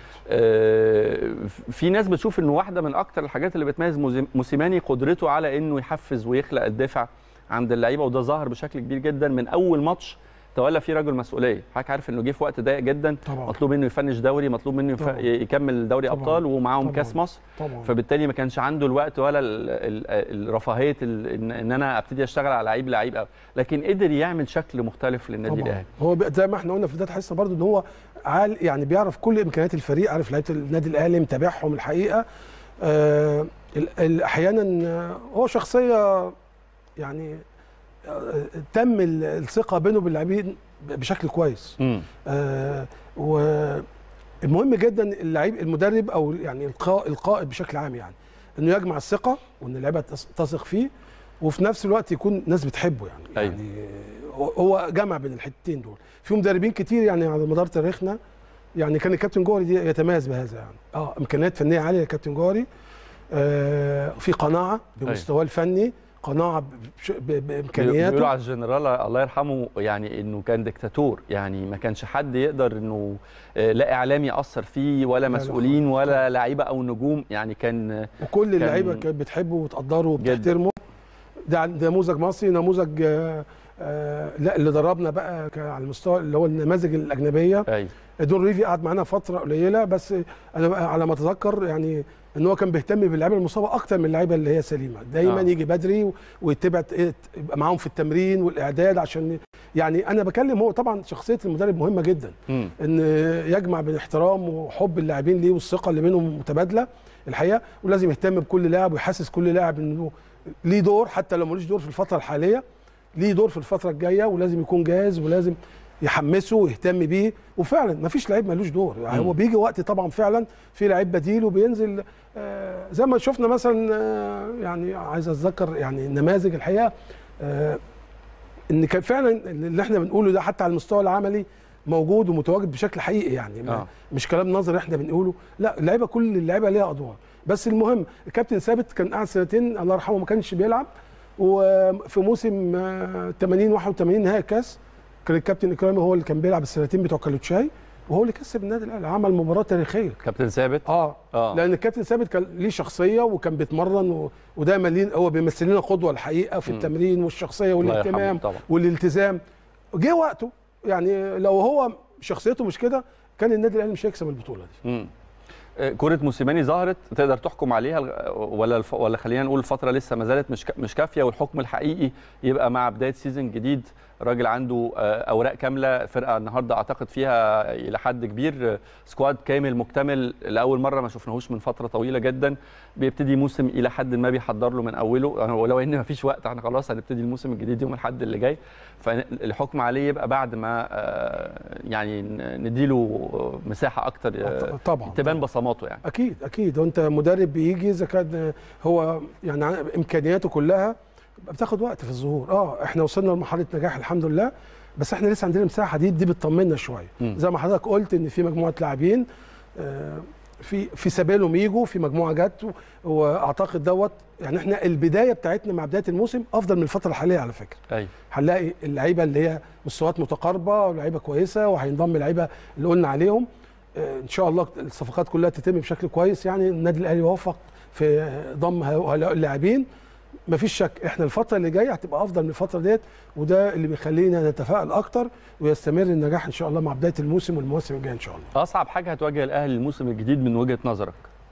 آه، في ناس بتشوف انه واحده من اكتر الحاجات اللي بتميز موزي- موسيماني قدرته على انه يحفز ويخلق الدافع عند اللعيبه وده ظهر بشكل كبير جدا من اول ماتش تولى فيه رجل مسؤوليه حضرتك عارف انه جه في وقت ضيق جدا طبعا مطلوب منه يفنش دوري مطلوب منه يف... طبعاً. يكمل دوري طبعاً. ابطال ومعاهم طبعاً. كاس مصر طبعا فبالتالي ما كانش عنده الوقت ولا ال- ال- الرفاهيه ال- ان إن انا ابتدي اشتغل على لعيب لعيب قوي لكن قدر يعمل شكل مختلف للنادي طبعا الاهلي هو بي- زي ما احنا قلنا في بدايه الحصه برضو ان هو عال يعني بيعرف كل امكانيات الفريق عارف لعيبه النادي الاهلي متابعهم الحقيقه آه ال- ال- احيانا آه، هو شخصيه يعني آه، تم ال- الثقه بينه وبين اللاعبين ب- بشكل كويس امم آه والمهم جدا اللعيب المدرب او يعني القائد القائد بشكل عام يعني انه يجمع الثقه وان اللعيبه تث- تثق فيه وفي نفس الوقت يكون ناس بتحبه يعني أيوة. يعني هو- هو جمع بين الحتتين دول في مدربين كتير يعني على مدار تاريخنا يعني كان الكابتن جوهري دي يتميز بهذا يعني اه امكانيات فنيه عاليه الكابتن جوهري آه، في قناعه بمستواه الفني قناعه بش- ب- بيقولوا بامكانياته على الجنرال الله يرحمه يعني انه كان دكتاتور يعني ما كانش حد يقدر انه آه، لا اعلام ياثر فيه ولا لا مسؤولين خالص. ولا لعيبه او نجوم يعني كان وكل اللعيبه كان- كانت بتحبه وتقدره جداً. وبتحترمه ده نموذج مصري نموذج آه، آه، لا اللي دربنا بقى ك- على المستوى اللي هو النماذج الاجنبيه ايوه دون ريفي قعد معانا فتره قليله بس انا بقى على ما اتذكر يعني ان هو كان بيهتم باللعيبه المصابه اكتر من اللعيبه اللي هي سليمه دايما آه. آه. يجي بدري و- ويتبع يبقى معاهم في التمرين والاعداد عشان يعني انا بكلم هو طبعا شخصيه المدرب مهمه جدا مم. ان يجمع بين احترام وحب اللاعبين ليه والثقه اللي بينهم متبادله الحقيقه ولازم يهتم بكل لاعب ويحسس كل لاعب انه ليه دور حتى لو ملوش دور في الفتره الحاليه ليه دور في الفتره الجايه ولازم يكون جاهز ولازم يحمسه ويهتم بيه وفعلا ما فيش لعيب ملوش دور يعني مم. هو بيجي وقت طبعا فعلا في لعيب بديل وبينزل آه، زي ما شفنا مثلا آه، يعني عايز اتذكر يعني نماذج الحقيقه آه، ان كان فعلا اللي احنا بنقوله ده حتى على المستوى العملي موجود ومتواجد بشكل حقيقي يعني ما آه. مش كلام نظري احنا بنقوله لا اللعيبه كل اللعيبه ليها ادوار بس المهم الكابتن ثابت كان قاعد سنتين الله يرحمه ما كانش بيلعب وفي موسم آه، 80 81 نهائي الكاس كان الكابتن اكرامي هو اللي كان بيلعب السنتين بتوع كالوتشاي وهو اللي كسب النادي الاهلي عمل مباراه تاريخيه كابتن ثابت اه آه. لان الكابتن ثابت كان ليه شخصيه وكان بيتمرن و... ودايما ليه هو بيمثل لنا قدوه الحقيقه في مم. التمرين والشخصيه الله يرحمه والاهتمام طبعا. والالتزام جه وقته يعني لو هو شخصيته مش كده كان النادي الاهلي مش هيكسب البطوله دي مم. آه، كرة موسيماني ظهرت تقدر تحكم عليها الغ- ولا الف... ولا خلينا نقول الفترة لسه ما زالت مش ك... مش كافية والحكم الحقيقي يبقى مع بداية سيزون جديد راجل عنده آه، أوراق كاملة فرقة النهاردة أعتقد فيها إلى حد كبير آه، سكواد كامل مكتمل لأول مرة ما شفناهوش من فترة طويلة جدا بيبتدي موسم إلى حد ما بيحضر له من أوله يعني ولو إن ما فيش وقت احنا خلاص هنبتدي الموسم الجديد يوم الأحد اللي جاي فالحكم عليه يبقى بعد ما آه، يعني ن- نديله مساحة أكتر آه، طبعا تبان بصماته يعني اكيد اكيد وانت مدرب بيجي اذا كان هو يعني عن- امكانياته كلها بتاخد وقت في الظهور اه احنا وصلنا لمرحله نجاح الحمد لله بس احنا لسه عندنا مساحه دي دي بتطمنا شويه مم. زي ما حضرتك قلت ان في مجموعه لاعبين آه، في في سبالهم يجوا في مجموعه جت و- واعتقد دوت يعني احنا البدايه بتاعتنا مع بدايه الموسم افضل من الفتره الحاليه على فكره ايوه هنلاقي اللعيبه اللي هي مستويات متقاربه ولعيبه كويسه وهينضم لعيبه اللي قلنا عليهم آه، ان شاء الله الصفقات كلها تتم بشكل كويس يعني النادي الاهلي يوفق في ضم هؤلاء اللاعبين مفيش شك احنا الفتره اللي جايه هتبقى افضل من الفتره ديت وده اللي بيخلينا نتفائل اكتر ويستمر النجاح ان شاء الله مع بدايه الموسم والمواسم الجايه ان شاء الله اصعب حاجه هتواجه الاهلي الموسم الجديد من وجهه نظرك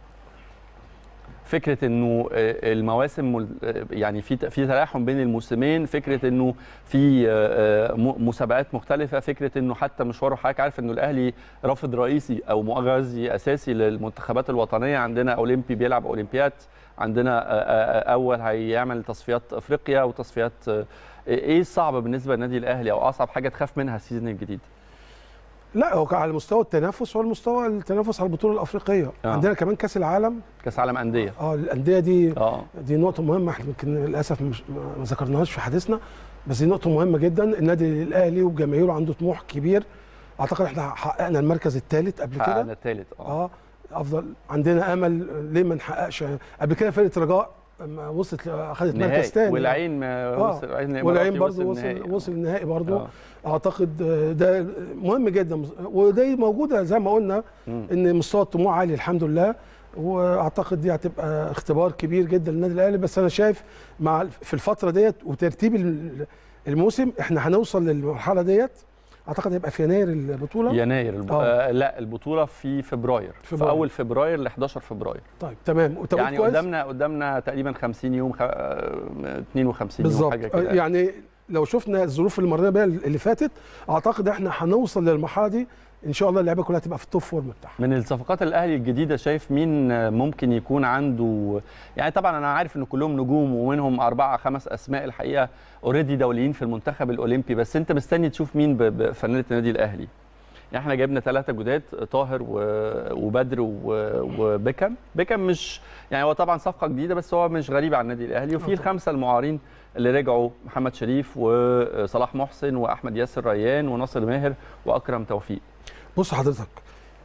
فكره انه آه، المواسم مل- آه، يعني في ت- في تلاحم بين الموسمين فكره انه في آه، آه، م- مسابقات مختلفه فكره انه حتى مشواره حضرتك عارف انه الاهلي رافض رئيسي او مغذي اساسي للمنتخبات الوطنيه عندنا اولمبي بيلعب اولمبياد عندنا آه، آه، آه، اول هيعمل تصفيات افريقيا وتصفيات آه، ايه الصعب بالنسبه للنادي الاهلي او اصعب حاجه تخاف منها السيزون الجديد لا هو على مستوى التنافس هو المستوى التنافس على البطوله الافريقيه آه. عندنا كمان كاس العالم كاس عالم انديه اه الانديه دي اه دي نقطة مهمة احنا يمكن للأسف مش ما ما ذكرناهاش في حديثنا بس دي نقطة مهمة جدا النادي الأهلي وجماهيره عنده طموح كبير أعتقد احنا حققنا المركز الثالث قبل كده حققنا الثالث اه اه افضل عندنا امل ليه ما نحققش قبل كده فرقه رجاء لما وصلت اخذت نهائي مركز ثاني والعين ما آه. وصل العين والعين الإماراتي برضه وصل النهائي. وصل النهائي برضه آه. اعتقد ده مهم جدا ودي موجوده زي ما قلنا مم. ان مستوى الطموح عالي الحمد لله واعتقد دي هتبقى اختبار كبير جدا للنادي الاهلي بس انا شايف مع في الفتره ديت وترتيب ال- الموسم احنا هنوصل للمرحله ديت اعتقد هيبقى في يناير البطوله يناير الب... آه. آه لا البطوله في فبراير في فبراير. اول فبراير ل 11 فبراير طيب تمام وتوقيت يعني كويس قدامنا قدامنا تقريبا 50 يوم خ... آه، 52 يوم بالظبط حاجه كده يعني لو شفنا الظروف اللي مرينا بيها اللي فاتت اعتقد احنا هنوصل للمرحله دي ان شاء الله اللعيبه كلها تبقى في التوب فورم بتاعها من الصفقات الاهلي الجديده شايف مين آه، ممكن يكون عنده يعني طبعا انا عارف ان كلهم نجوم ومنهم اربعه خمس اسماء الحقيقه اوريدي دوليين في المنتخب الاولمبي بس انت مستني تشوف مين ب- بفنانه النادي الاهلي يعني احنا جبنا ثلاثة جداد طاهر و- وبدر و- وبيكم بيكم مش يعني هو طبعا صفقة جديدة بس هو مش غريب على النادي الأهلي وفي الخمسة المعارين اللي رجعوا محمد شريف وصلاح محسن وأحمد ياسر ريان وناصر ماهر وأكرم توفيق بص حضرتك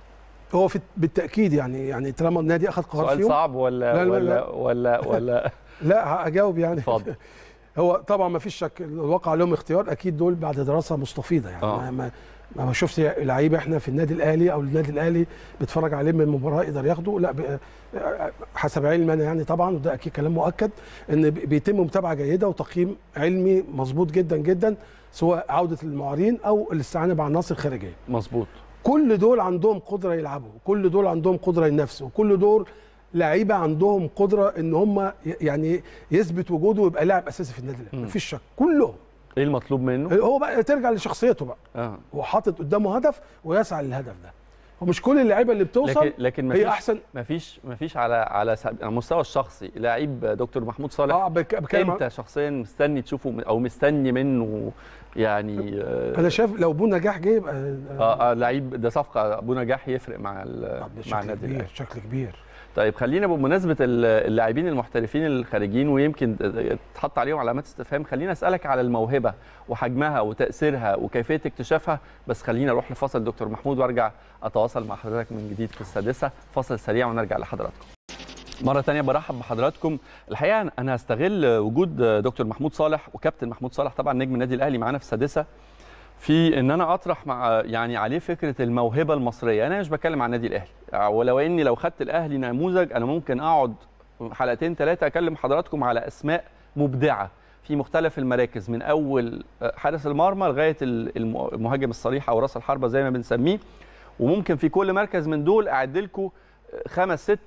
هو في بالتاكيد يعني يعني طالما النادي اخذ قرار سؤال فيهم صعب ولا لا، لا، ولا لا. ولا ولا لا اجاوب يعني اتفضل. هو طبعا ما فيش شك الواقع لهم اختيار اكيد دول بعد دراسه مستفيضه يعني آه. ما ما ما ما شفت لعيبه احنا في النادي الاهلي او النادي الاهلي بيتفرج عليه من مباراه يقدر ياخده لا ب- حسب علمي انا يعني طبعا وده اكيد كلام مؤكد ان بي- بيتم متابعه جيده وتقييم علمي مظبوط جدا جدا سواء عوده المعارين او الاستعانه بعناصر خارجيه مظبوط كل دول عندهم قدره يلعبوا كل دول عندهم قدره ينافسوا وكل دول لعيبه عندهم قدره ان هم ي- يعني يثبت وجوده ويبقى لاعب اساسي في النادي الاهلي مفيش شك كلهم ايه المطلوب منه هو بقى ترجع لشخصيته بقى اه هو حاطط قدامه هدف ويسعى للهدف ده ومش كل اللعيبه اللي بتوصل لكن لكن هي مفيش احسن مفيش مفيش على على س- على المستوى الشخصي لعيب دكتور محمود صالح اه بك- بتكلم انت عن- شخصيا مستني تشوفه م- او مستني منه يعني آه انا شايف لو بو نجاح جه يبقى اه, آه لعيب ده صفقه ابو نجاح يفرق مع ال- آه، مع بشكل النادي كبير الاهلي بشكل كبير طيب خلينا بمناسبه ال- اللاعبين المحترفين الخارجين ويمكن تحط عليهم علامات استفهام خلينا اسالك على الموهبه وحجمها وتاثيرها وكيفيه اكتشافها بس خلينا اروح لفاصل دكتور محمود وارجع اتواصل مع حضرتك من جديد في السادسه فاصل سريع ونرجع لحضراتكم مرة تانية برحب بحضراتكم الحقيقة أنا هستغل وجود دكتور محمود صالح وكابتن محمود صالح طبعا نجم النادي الأهلي معانا في السادسة في ان انا اطرح مع يعني عليه فكره الموهبه المصريه انا مش بتكلم عن النادي الاهلي ولو اني لو خدت الاهلي نموذج انا ممكن اقعد حلقتين ثلاثه اكلم حضراتكم على اسماء مبدعه في مختلف المراكز من اول حارس المرمى لغايه الم- المهاجم الصريح او راس الحربه زي ما بنسميه وممكن في كل مركز من دول اعد لكم خمس ست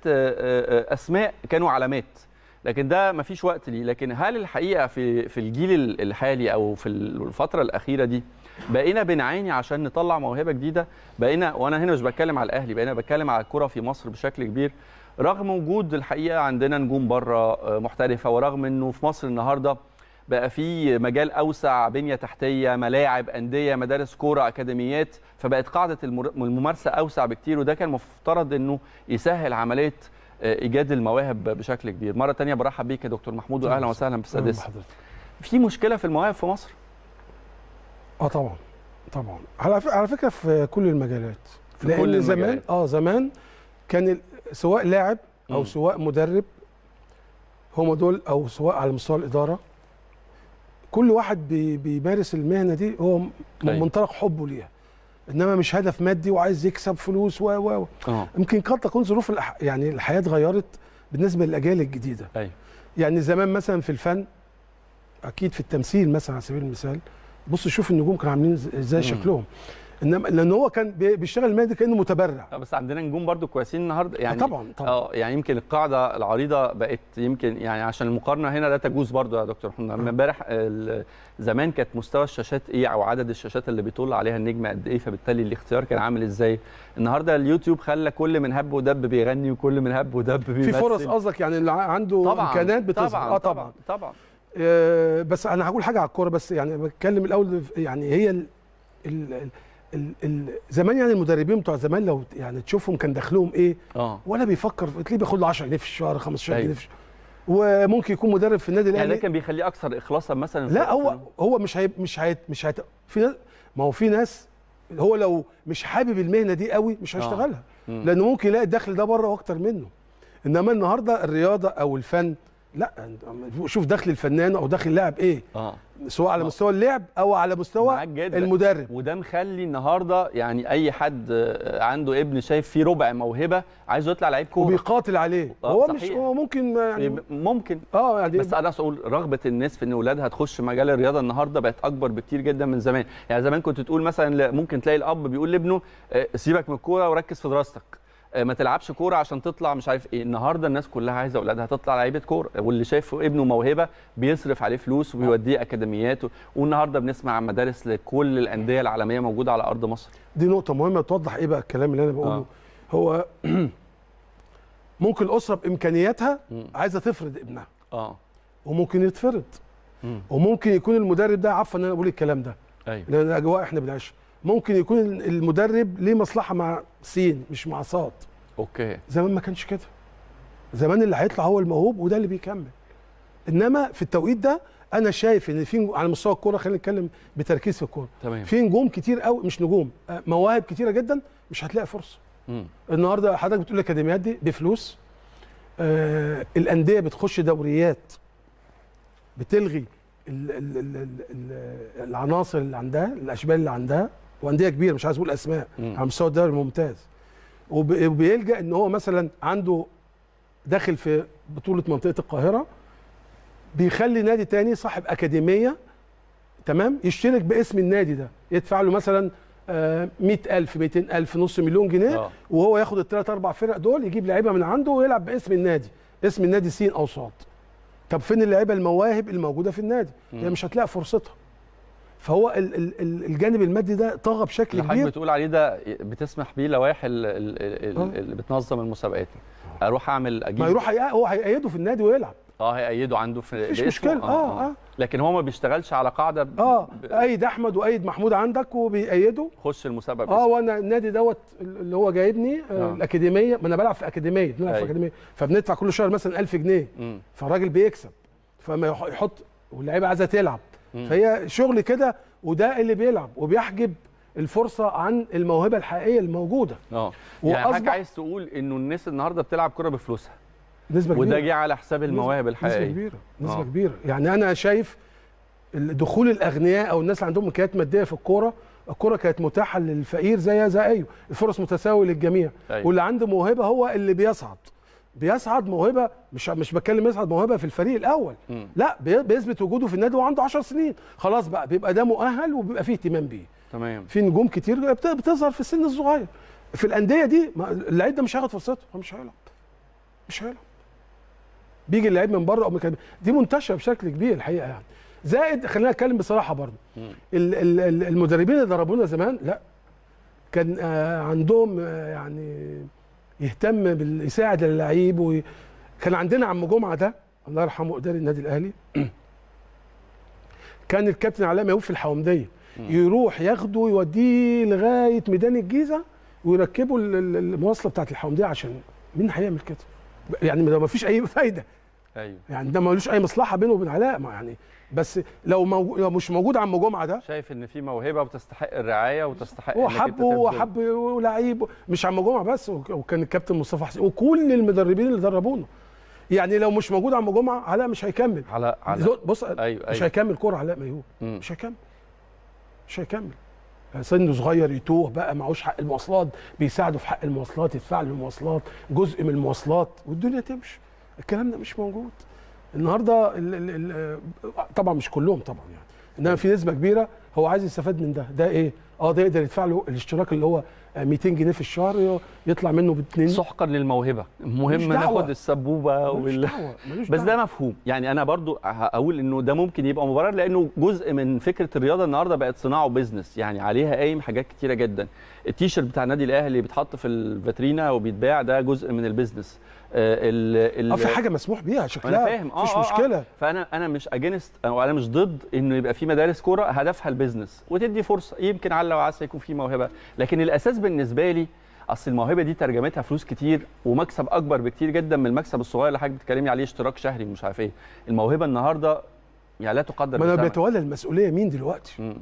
اسماء كانوا علامات لكن ده مفيش وقت ليه لكن هل الحقيقه في في الجيل الحالي او في الفتره الاخيره دي بقينا بنعاني عشان نطلع موهبه جديده بقينا وانا هنا مش بتكلم على الاهلي بقينا بتكلم على الكره في مصر بشكل كبير رغم وجود الحقيقه عندنا نجوم بره محترفه ورغم انه في مصر النهارده بقى في مجال اوسع بنيه تحتيه ملاعب انديه مدارس كوره اكاديميات فبقت قاعده المر- الممارسه اوسع بكتير وده كان مفترض انه يسهل عمليه ايجاد المواهب بشكل كبير مره تانية برحب بيك يا دكتور محمود واهلا وسهلا بالسادسه حضرتك. في مشكله في المواهب في مصر اه طبعا طبعا على ف- على فكره في كل المجالات في لان كل زمان المجالات. اه زمان كان ال- سواء لاعب او مم. سواء مدرب هم دول او سواء على مستوى الاداره كل واحد بي بيمارس المهنه دي هو من أيوة. منطلق حبه ليها انما مش هدف مادي وعايز يكسب فلوس و و و. اه يمكن قد تكون ظروف الح... يعني الحياه اتغيرت بالنسبه للاجيال الجديده ايوه يعني زمان مثلا في الفن اكيد في التمثيل مثلا على سبيل المثال بص شوف النجوم كانوا عاملين إز- ازاي مم. شكلهم انما لان هو كان بي- بيشتغل المهنه كانه متبرع آه، بس عندنا نجوم برضو كويسين النهارده يعني طبعا طبعا اه يعني يمكن القاعده العريضه بقت يمكن يعني عشان المقارنه هنا لا تجوز برضو يا دكتور احنا من امبارح ال- زمان كانت مستوى الشاشات ايه او عدد الشاشات اللي بيطل عليها النجم قد ايه فبالتالي الاختيار كان عامل ازاي النهارده اليوتيوب خلى كل من هب ودب بيغني وكل من هب ودب في بيمثل فرص قصدك يعني اللي ع- عنده طبعا امكانات بتظهر طبعا اه طبعا طبعا آه بس انا هقول حاجه على الكوره بس يعني بتكلم الاول يعني هي ال ال ال ال ال زمان يعني المدربين بتوع زمان لو يعني تشوفهم كان دخلهم ايه اه ولا بيفكر تلاقيه بياخد له 10 جنيه في الشهر 15 أيوة. جنيه في الشهر وممكن يكون مدرب في النادي يعني ده الاهلي كان بيخليه اكثر اخلاصا مثلا في- لا هو في- هو مش هي مش هي مش هي في ناس ما هو في ناس هو لو مش حابب المهنه دي قوي مش هيشتغلها مم. لانه ممكن يلاقي الدخل ده بره واكتر منه انما النهارده الرياضه او الفن لا أنت شوف دخل الفنان او دخل اللاعب ايه اه سواء على مستوى اللعب او على مستوى معاك جدا. المدرب وده مخلي النهارده يعني اي حد آه، عنده ابن شايف فيه ربع موهبه عايزه يطلع لعيب كوره وبيقاتل عليه آه، هو مش صحيح. هو ممكن ما يعني ممكن اه يعني بس انا اقول رغبه الناس في ان اولادها تخش مجال الرياضه النهارده بقت اكبر بكتير جدا من زمان يعني زمان كنت تقول مثلا لا، ممكن تلاقي الاب بيقول لابنه آه، سيبك من الكوره وركز في دراستك آه، ما تلعبش كوره عشان تطلع مش عارف ايه النهارده الناس كلها عايزه اولادها تطلع لعيبه كوره واللي شايف ابنه موهبه بيصرف عليه فلوس وبيوديه اكاديميات و- والنهارده بنسمع عن مدارس لكل الانديه العالميه موجوده على ارض مصر دي نقطة مهمة توضح ايه بقى الكلام اللي انا بقوله آه. هو ممكن الأسرة بإمكانياتها مم. عايزة تفرض ابنها اه وممكن يتفرض مم. وممكن يكون المدرب ده عفوا ان انا بقول الكلام ده ايوه لان الاجواء احنا بنعيشها ممكن يكون المدرب ليه مصلحة مع سين مش مع صاد اوكي زمان ما كانش كده زمان اللي هيطلع هو الموهوب وده اللي بيكمل انما في التوقيت ده انا شايف ان في على مستوى الكوره خلينا نتكلم بتركيز في الكوره تمام في نجوم كتير قوي مش نجوم آه، مواهب كتيره جدا مش هتلاقي فرصه مم. النهارده حضرتك بتقول الاكاديميات دي بفلوس آه الانديه بتخش دوريات بتلغي ال ال ال ال ال العناصر اللي عندها الاشبال اللي عندها وانديه كبيره مش عايز اقول اسماء مم. على مستوى الدوري الممتاز وب- وبيلجا ان هو مثلا عنده داخل في بطوله منطقه القاهره بيخلي نادي تاني صاحب اكاديميه تمام يشترك باسم النادي ده يدفع له مثلا آه، 100000 200000 نص مليون جنيه آه. وهو ياخد الثلاث اربع فرق دول يجيب لعيبه من عنده ويلعب باسم النادي اسم النادي سين او صاد طب فين اللعيبه المواهب الموجوده في النادي هي مش هتلاقي فرصتها فهو ال ال ال الجانب المادي ده طغى بشكل اللي حضرتك كبير بتقول عليه ده بتسمح بيه لوائح ال- ال- آه. ال- اللي بتنظم المسابقات اروح اعمل اجيب ما يروح هي- هو هيأيده في النادي ويلعب اه هيأيده عنده في مفيش باسمه. مشكلة. آه، آه. لكن هو ما بيشتغلش على قاعده ب- اه ب- ايد احمد وايد محمود عندك وبيأيده خش المسابقه اه باسمه. وانا النادي دوت اللي هو جايبني آه. آه. الاكاديميه ما انا بلعب في اكاديميه بنلعب في أيوة. اكاديميه فبندفع كل شهر مثلا 1000 جنيه مم. فالراجل بيكسب فما يح- يحط واللعيبه عايزه تلعب مم. فهي شغل كده وده اللي بيلعب وبيحجب الفرصه عن الموهبه الحقيقيه الموجوده اه يعني حضرتك وأصبح- عايز تقول انه الناس النهارده بتلعب كره بفلوسها نسبه كبيره وده جه على حساب المواهب نسبه الحقيقيه كبيره نسبه آه. كبيره يعني انا شايف ال- دخول الاغنياء او الناس اللي عندهم امكانيات ماديه في الكوره الكوره كانت متاحه للفقير زيها زي ايوه الفرص متساويه للجميع أيوة. واللي عنده موهبه هو اللي بيصعد بيصعد موهبه مش مش بتكلم يصعد موهبه في الفريق الاول مم. لا بي- بيثبت وجوده في النادي وعنده 10 سنين خلاص بقى بيبقى ده مؤهل وبيبقى فيه اهتمام بيه تمام في نجوم كتير بت- بتظهر في السن الصغير في الانديه دي ما- اللعيب ده مش هياخد فرصته هو مش هيلعب مش هيلعب بيجي اللعيب من بره او من كده. دي منتشره بشكل كبير الحقيقه يعني زائد خلينا نتكلم بصراحه برضه مم. ال- ال- ال- المدربين اللي دربونا زمان لا كان آه، عندهم آه، يعني يهتم بال- يساعد اللعيب وي... كان عندنا عم جمعه ده الله يرحمه اداري النادي الاهلي كان الكابتن علاء ميهوب في الحومديه يروح ياخده يوديه لغايه ميدان الجيزه ويركبوا ال- ال- المواصله بتاعت الحومديه عشان مين هيعمل كده؟ يعني ده ما فيش اي فايده ايوه يعني ده ملوش اي مصلحه بينه وبين علاء ما يعني بس لو, موجو لو مش موجود عم جمعه ده شايف ان في موهبه وتستحق الرعايه وتستحق هو إنك أنت حبه تبذل. وحب لعيب مش عم جمعه بس وك- وكان الكابتن مصطفى حسين وكل المدربين اللي دربونا يعني لو مش موجود عم جمعه علاء مش هيكمل على على زو- بص أيوة، مش أيوة. هيكمل كوره علاء ميهوب مم. مش هيكمل مش هيكمل سنه صغير يتوه بقى معهوش حق المواصلات بيساعده في حق المواصلات يدفع له المواصلات جزء من المواصلات والدنيا تمشي الكلام ده مش موجود النهارده ال ال ال طبعا مش كلهم طبعا يعني انما في نسبه كبيره هو عايز يستفاد من ده ده ايه اه ده يقدر يدفع له الاشتراك اللي هو 200 جنيه في الشهر يطلع منه باثنين سحقا للموهبه ملوش مهم دعوة. ناخد السبوبه ملوش وال... دعوة، ملوش بس دعوة. ده مفهوم يعني انا برضو هقول انه ده ممكن يبقى مبرر لانه جزء من فكره الرياضه النهارده بقت صناعه وبزنس يعني عليها قايم حاجات كتيره جدا التيشيرت بتاع النادي الاهلي بيتحط في الفاترينا وبيتباع ده جزء من البيزنس آه ال... ال... اه في حاجه مسموح بيها انا شكلها فاهم اه مفيش آه، مشكله آه. فانا انا مش اجينست او انا مش ضد انه يبقى في مدارس كوره هدفها البيزنس وتدي فرصه يمكن على وعسى يكون في موهبه لكن الاساس بالنسبه لي اصل الموهبه دي ترجمتها فلوس كتير ومكسب اكبر بكتير جدا من المكسب الصغير اللي حضرتك بتتكلمي عليه اشتراك شهري ومش عارف ايه الموهبه النهارده يعني لا تقدر ما انا بثمن. بيتولى المسؤوليه مين دلوقتي مم.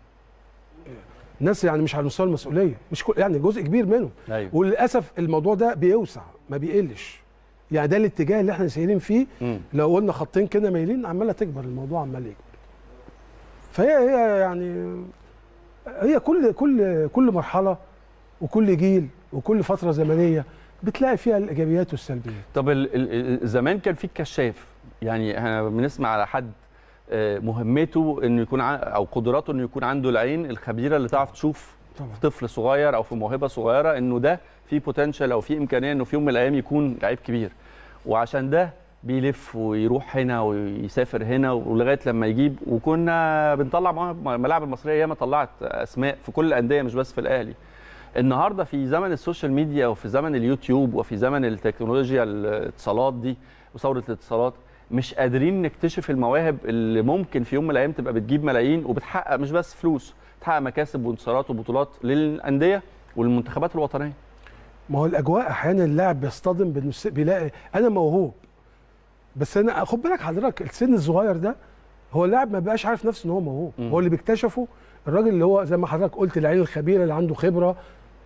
ناس يعني مش على مستوى المسؤوليه مش كل يعني جزء كبير منهم ايوه وللاسف الموضوع ده بيوسع ما بيقلش يعني ده الاتجاه اللي احنا سايرين فيه مم. لو قلنا خطين كده مايلين عماله تكبر الموضوع عمال يكبر فهي هي يعني هي كل كل كل مرحله وكل جيل وكل فتره زمنيه بتلاقي فيها الايجابيات والسلبيات طب ال ال ال- زمان كان في كشاف يعني احنا بنسمع على حد آه، مهمته انه يكون ع- او قدراته انه يكون عنده العين الخبيره اللي تعرف تشوف طبعا في طفل صغير او في موهبه صغيره انه ده في بوتنشال او في امكانيه انه في يوم من الايام يكون لعيب كبير وعشان ده بيلف ويروح هنا ويسافر هنا ولغايه لما يجيب وكنا بنطلع مواهب- الملاعب المصريه ياما طلعت اسماء في كل الانديه مش بس في الاهلي النهارده في زمن السوشيال ميديا وفي زمن اليوتيوب وفي زمن التكنولوجيا الاتصالات دي وثوره الاتصالات مش قادرين نكتشف المواهب اللي ممكن في يوم من الايام تبقى بتجيب ملايين وبتحقق مش بس فلوس بتحقق مكاسب وانتصارات وبطولات للانديه والمنتخبات الوطنيه ما هو الاجواء احيانا اللاعب بيصطدم بالمس... بيلاقي انا موهوب بس انا خد بالك حضرتك السن الصغير ده هو اللاعب ما بقاش عارف نفسه ان هو موهوب مم. هو اللي بيكتشفه الراجل اللي هو زي ما حضرتك قلت العين الخبيره اللي عنده خبره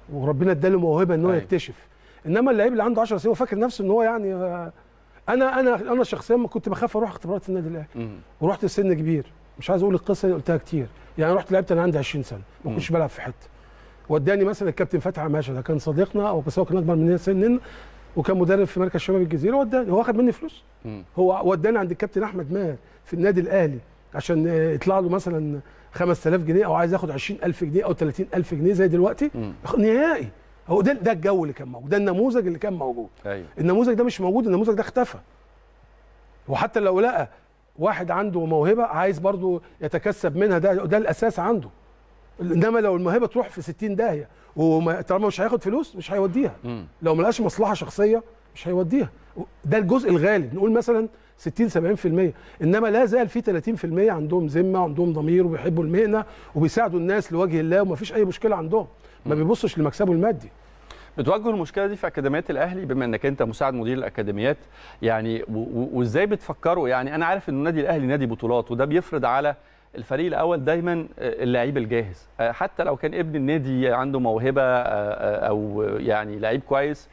وربنا اداله موهبه ان هو أيوة. يكتشف انما اللعيب اللي عنده 10 سنين هو فاكر نفسه ان هو يعني آه، انا انا انا شخصيا ما كنت بخاف اروح اختبارات النادي الاهلي مم. ورحت السن كبير مش عايز اقول القصه اللي قلتها كتير يعني رحت لعبت انا عندي 20 سنه ما كنتش بلعب في حته وداني مثلا الكابتن فتحي عماشه ده كان صديقنا او بس هو كان اكبر مننا سنا وكان مدرب في مركز شباب الجزيره وداني هو اخد مني فلوس مم. هو وداني عند الكابتن احمد ماهر في النادي الاهلي عشان آه، يطلع له مثلا 5000 جنيه او عايز ياخد 20000 جنيه او 30000 جنيه زي دلوقتي مم. نهائي هو ده ده الجو اللي كان موجود ده النموذج اللي كان موجود ايوه النموذج ده مش موجود النموذج ده اختفى وحتى لو لقى واحد عنده موهبه عايز برضه يتكسب منها ده ده الاساس عنده انما لو الموهبه تروح في 60 داهيه وطالما مش هياخد فلوس مش هيوديها مم. لو ما لقاش مصلحه شخصيه مش هيوديها ده الجزء الغالب نقول مثلا 60 70% انما لا زال في 30% عندهم ذمه وعندهم ضمير وبيحبوا المهنه وبيساعدوا الناس لوجه الله ومفيش اي مشكله عندهم ما بيبصش لمكسبه المادي بتواجهوا المشكله دي في اكاديميات الاهلي بما انك انت مساعد مدير الاكاديميات يعني و- و- وازاي بتفكروا يعني انا عارف ان النادي الاهلي نادي بطولات وده بيفرض على الفريق الاول دايما اللعيب الجاهز آه، حتى لو كان ابن النادي عنده موهبه آه، آه، او يعني لعيب كويس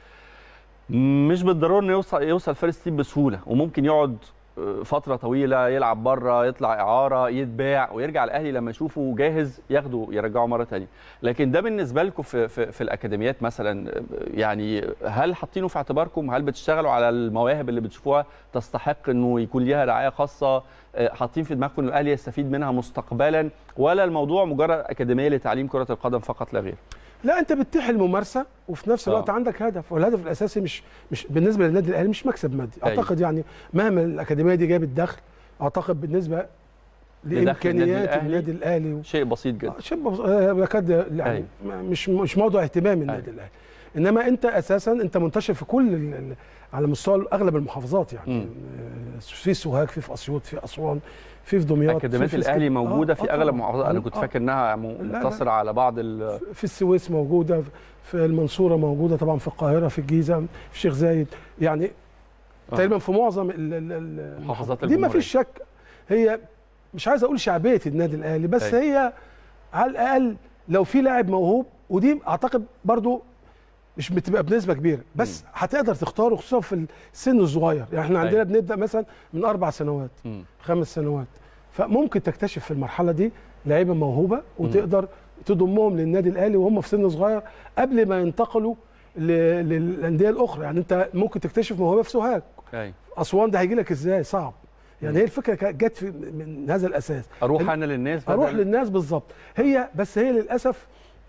مش بالضروره انه يوصل يوصل فيرست تيم بسهوله وممكن يقعد آه، فتره طويله يلعب بره يطلع اعاره يتباع ويرجع الاهلي لما يشوفه جاهز ياخده يرجعه مره ثانيه لكن ده بالنسبه لكم في, في, في الاكاديميات مثلا آه، يعني هل حاطينه في اعتباركم هل بتشتغلوا على المواهب اللي بتشوفوها تستحق انه يكون ليها رعايه خاصه آه، حاطين في دماغكم ان الاهلي يستفيد منها مستقبلا ولا الموضوع مجرد اكاديميه لتعليم كره القدم فقط لا غير لا انت بتتيح الممارسه وفي نفس الوقت آه. عندك هدف والهدف الاساسي مش مش بالنسبه للنادي الاهلي مش مكسب مادي أيوة. اعتقد يعني مهما الاكاديميه دي جابت دخل اعتقد بالنسبه النادي لامكانيات الأهلي. النادي الاهلي و... شيء بسيط جدا آه، شيء بس- آه، يكاد يعني أيوة. مش مش موضوع اهتمام النادي الاهلي انما انت اساسا انت منتشر في كل ال- ال- على مستوى اغلب المحافظات يعني مم. آه، في سوهاج في في اسيوط في اسوان في في دمياط اكاديميات في- في الاهلي اسكندرية. موجوده آه، في آه اغلب طبعاً. المحافظات انا كنت آه. فاكر انها م- لا. مقتصره على بعض ال- في السويس موجوده في المنصوره موجوده طبعا في القاهره في الجيزه في الشيخ زايد يعني آه. تقريبا في معظم ال- ال- ال- محافظات دي ما الجمهورية. فيش شك هي مش عايز اقول شعبيه النادي الاهلي بس أيوة. هي على الاقل لو في لاعب موهوب ودي اعتقد برضو مش بتبقى بنسبه كبيره بس هتقدر تختاره خصوصا في السن الصغير يعني احنا عندنا أيوة. بنبدا مثلا من اربع سنوات مم. خمس سنوات فممكن تكتشف في المرحله دي لعيبه موهوبه وتقدر تضمهم للنادي الاهلي وهم في سن صغير قبل ما ينتقلوا ل- للانديه الاخرى يعني انت ممكن تكتشف موهبه في سوهاج أيوة. اسوان ده هيجي لك ازاي صعب يعني هي الفكره كانت جت في من هذا الاساس اروح ال- انا للناس اروح بدل- للناس بالظبط هي بس هي للاسف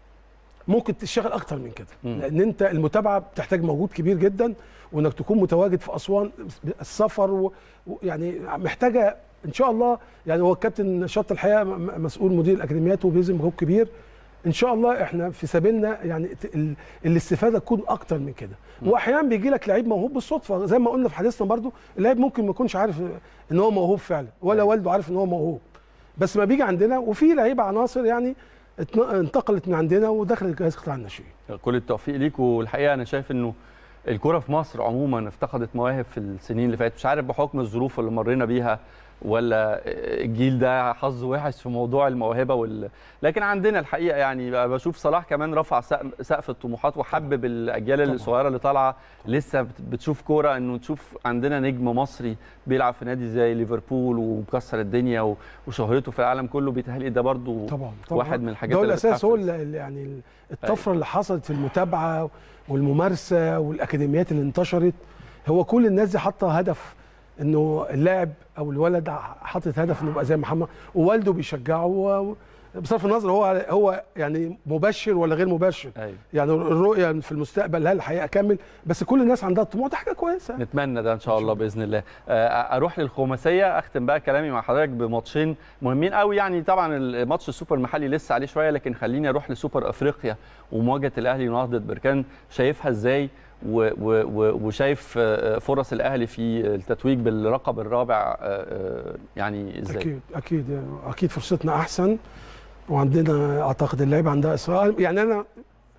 ممكن تشتغل اكتر من كده مم. لان انت المتابعه بتحتاج مجهود كبير جدا وانك تكون متواجد في اسوان السفر و- ويعني محتاجه ان شاء الله يعني هو الكابتن شط الحقيقه م- مسؤول مدير الاكاديميات وبيبذل مجهود كبير ان شاء الله احنا في سبيلنا يعني ت- ال- الاستفاده تكون اكتر من كده واحيانا بيجي لك لعيب موهوب بالصدفه زي ما قلنا في حديثنا برضو اللعيب ممكن ما يكونش عارف ان هو موهوب فعلا ولا والده عارف ان هو موهوب بس ما بيجي عندنا وفي لعيبه عناصر يعني اتن- انتقلت من عندنا ودخلت جهاز قطاع الناشئين كل التوفيق ليكم والحقيقه انا شايف انه الكره في مصر عموما افتقدت مواهب في السنين اللي فاتت مش عارف بحكم الظروف اللي مرينا بيها ولا الجيل ده حظه وحش في موضوع الموهبه وال... لكن عندنا الحقيقه يعني بشوف صلاح كمان رفع سقف- سقف الطموحات وحبب الاجيال طبعاً. الصغيره اللي طالعه لسه بت- بتشوف كوره انه تشوف عندنا نجم مصري بيلعب في نادي زي ليفربول ومكسر الدنيا و- وشهرته في العالم كله بيتهيألي ده برضو طبعا طبعا واحد من الحاجات ده اللي الاساس هو بتحفز. ال- ال- يعني ال- الطفره اللي حصلت في المتابعه والممارسه والاكاديميات اللي انتشرت هو كل الناس دي حاطه هدف انه اللاعب او الولد حاطط هدف انه يبقى زي محمد ووالده بيشجعه و- بصرف النظر هو هو يعني مبشر ولا غير مبشر أيوة. يعني الرؤيه في المستقبل هل هيكمل بس كل الناس عندها طموح ده حاجه كويسه نتمنى ده ان شاء الله باذن الله آه، اروح للخماسيه اختم بقى كلامي مع حضرتك بماتشين مهمين قوي يعني طبعا الماتش السوبر المحلي لسه عليه شويه لكن خليني اروح لسوبر افريقيا ومواجهه الاهلي ونهضه بركان شايفها ازاي و- و- و- وشايف آه، فرص الاهلي في التتويج باللقب الرابع آه، آه، يعني ازاي اكيد اكيد اكيد فرصتنا احسن وعندنا اعتقد اللعيبه عندها اصرار يعني انا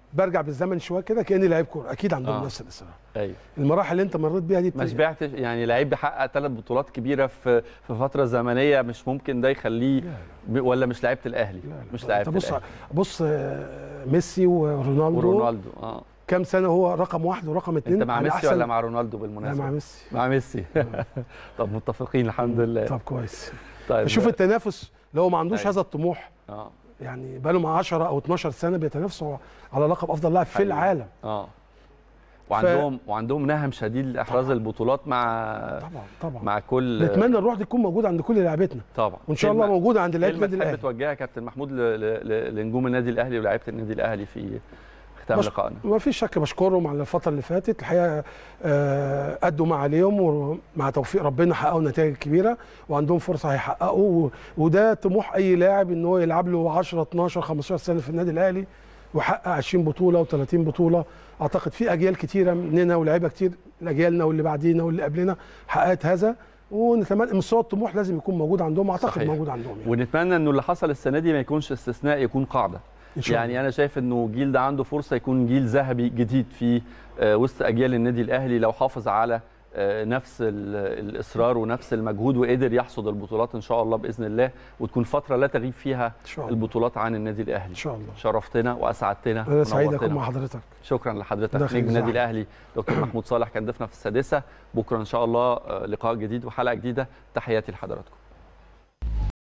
برجع بالزمن شويه كده كاني لعيب كوره اكيد عندهم آه. نفس الاصرار ايوه المراحل اللي انت مريت بيها دي ما بت- شبعتش يعني لعيب بيحقق ثلاث بطولات كبيره في في فتره زمنيه مش ممكن ده يخليه ب- ولا مش لعيبه الاهلي لا، لا. مش انت لعيبه بص الاهلي بص آه، ميسي ورونالدو ورونالدو اه كام سنه هو رقم واحد ورقم اثنين انت مع على ميسي أحسن- ولا مع رونالدو لا بالمناسبه مع ميسي مع ميسي طب متفقين الحمد لله طب كويس طيب شوف التنافس لو هو ما عندوش أيوة. هذا الطموح اه يعني بقى لهم 10 او 12 سنه بيتنافسوا على لقب افضل لاعب في حقيقي. العالم اه وعندهم وعندهم نهم شديد لاحراز البطولات مع طبعا طبعا مع كل نتمنى الروح دي تكون موجوده عند كل لاعبتنا طبعا وان شاء الله كلمة- موجوده عند لعيبه كلمه النادي تحب الاهلي توجهها كابتن محمود ل- ل- ل- لنجوم النادي الاهلي ولاعيبه النادي الاهلي في ختام بش- لقائنا ما فيش شك بشكرهم على الفتره اللي فاتت الحقيقه آه، ادوا ما عليهم ومع توفيق ربنا حققوا نتائج كبيره وعندهم فرصه هيحققوا و- وده طموح اي لاعب ان هو يلعب له 10 12 15 سنه في النادي الاهلي ويحقق 20 بطوله و30 بطوله اعتقد في اجيال كتيره مننا ولاعيبه كتير اجيالنا واللي بعدينا واللي قبلنا حققت هذا ونتمنى مستوى الطموح لازم يكون موجود عندهم اعتقد صحيح. موجود عندهم يعني. ونتمنى انه اللي حصل السنه دي ما يكونش استثناء يكون قاعده إن شاء يعني الله. انا شايف انه الجيل ده عنده فرصه يكون جيل ذهبي جديد في آه، وسط اجيال النادي الاهلي لو حافظ على آه، نفس ال- الاصرار ونفس المجهود وقدر يحصد البطولات ان شاء الله باذن الله وتكون فتره لا تغيب فيها ان شاء الله البطولات عن النادي الاهلي ان شاء الله شرفتنا واسعدتنا انا سعيد اكون ونورتنا. مع حضرتك شكرا لحضرتك داخل نجم النادي الزحمة. الاهلي دكتور محمود صالح كان ضيفنا في السادسه بكره ان شاء الله آه، لقاء جديد وحلقه جديده تحياتي لحضراتكم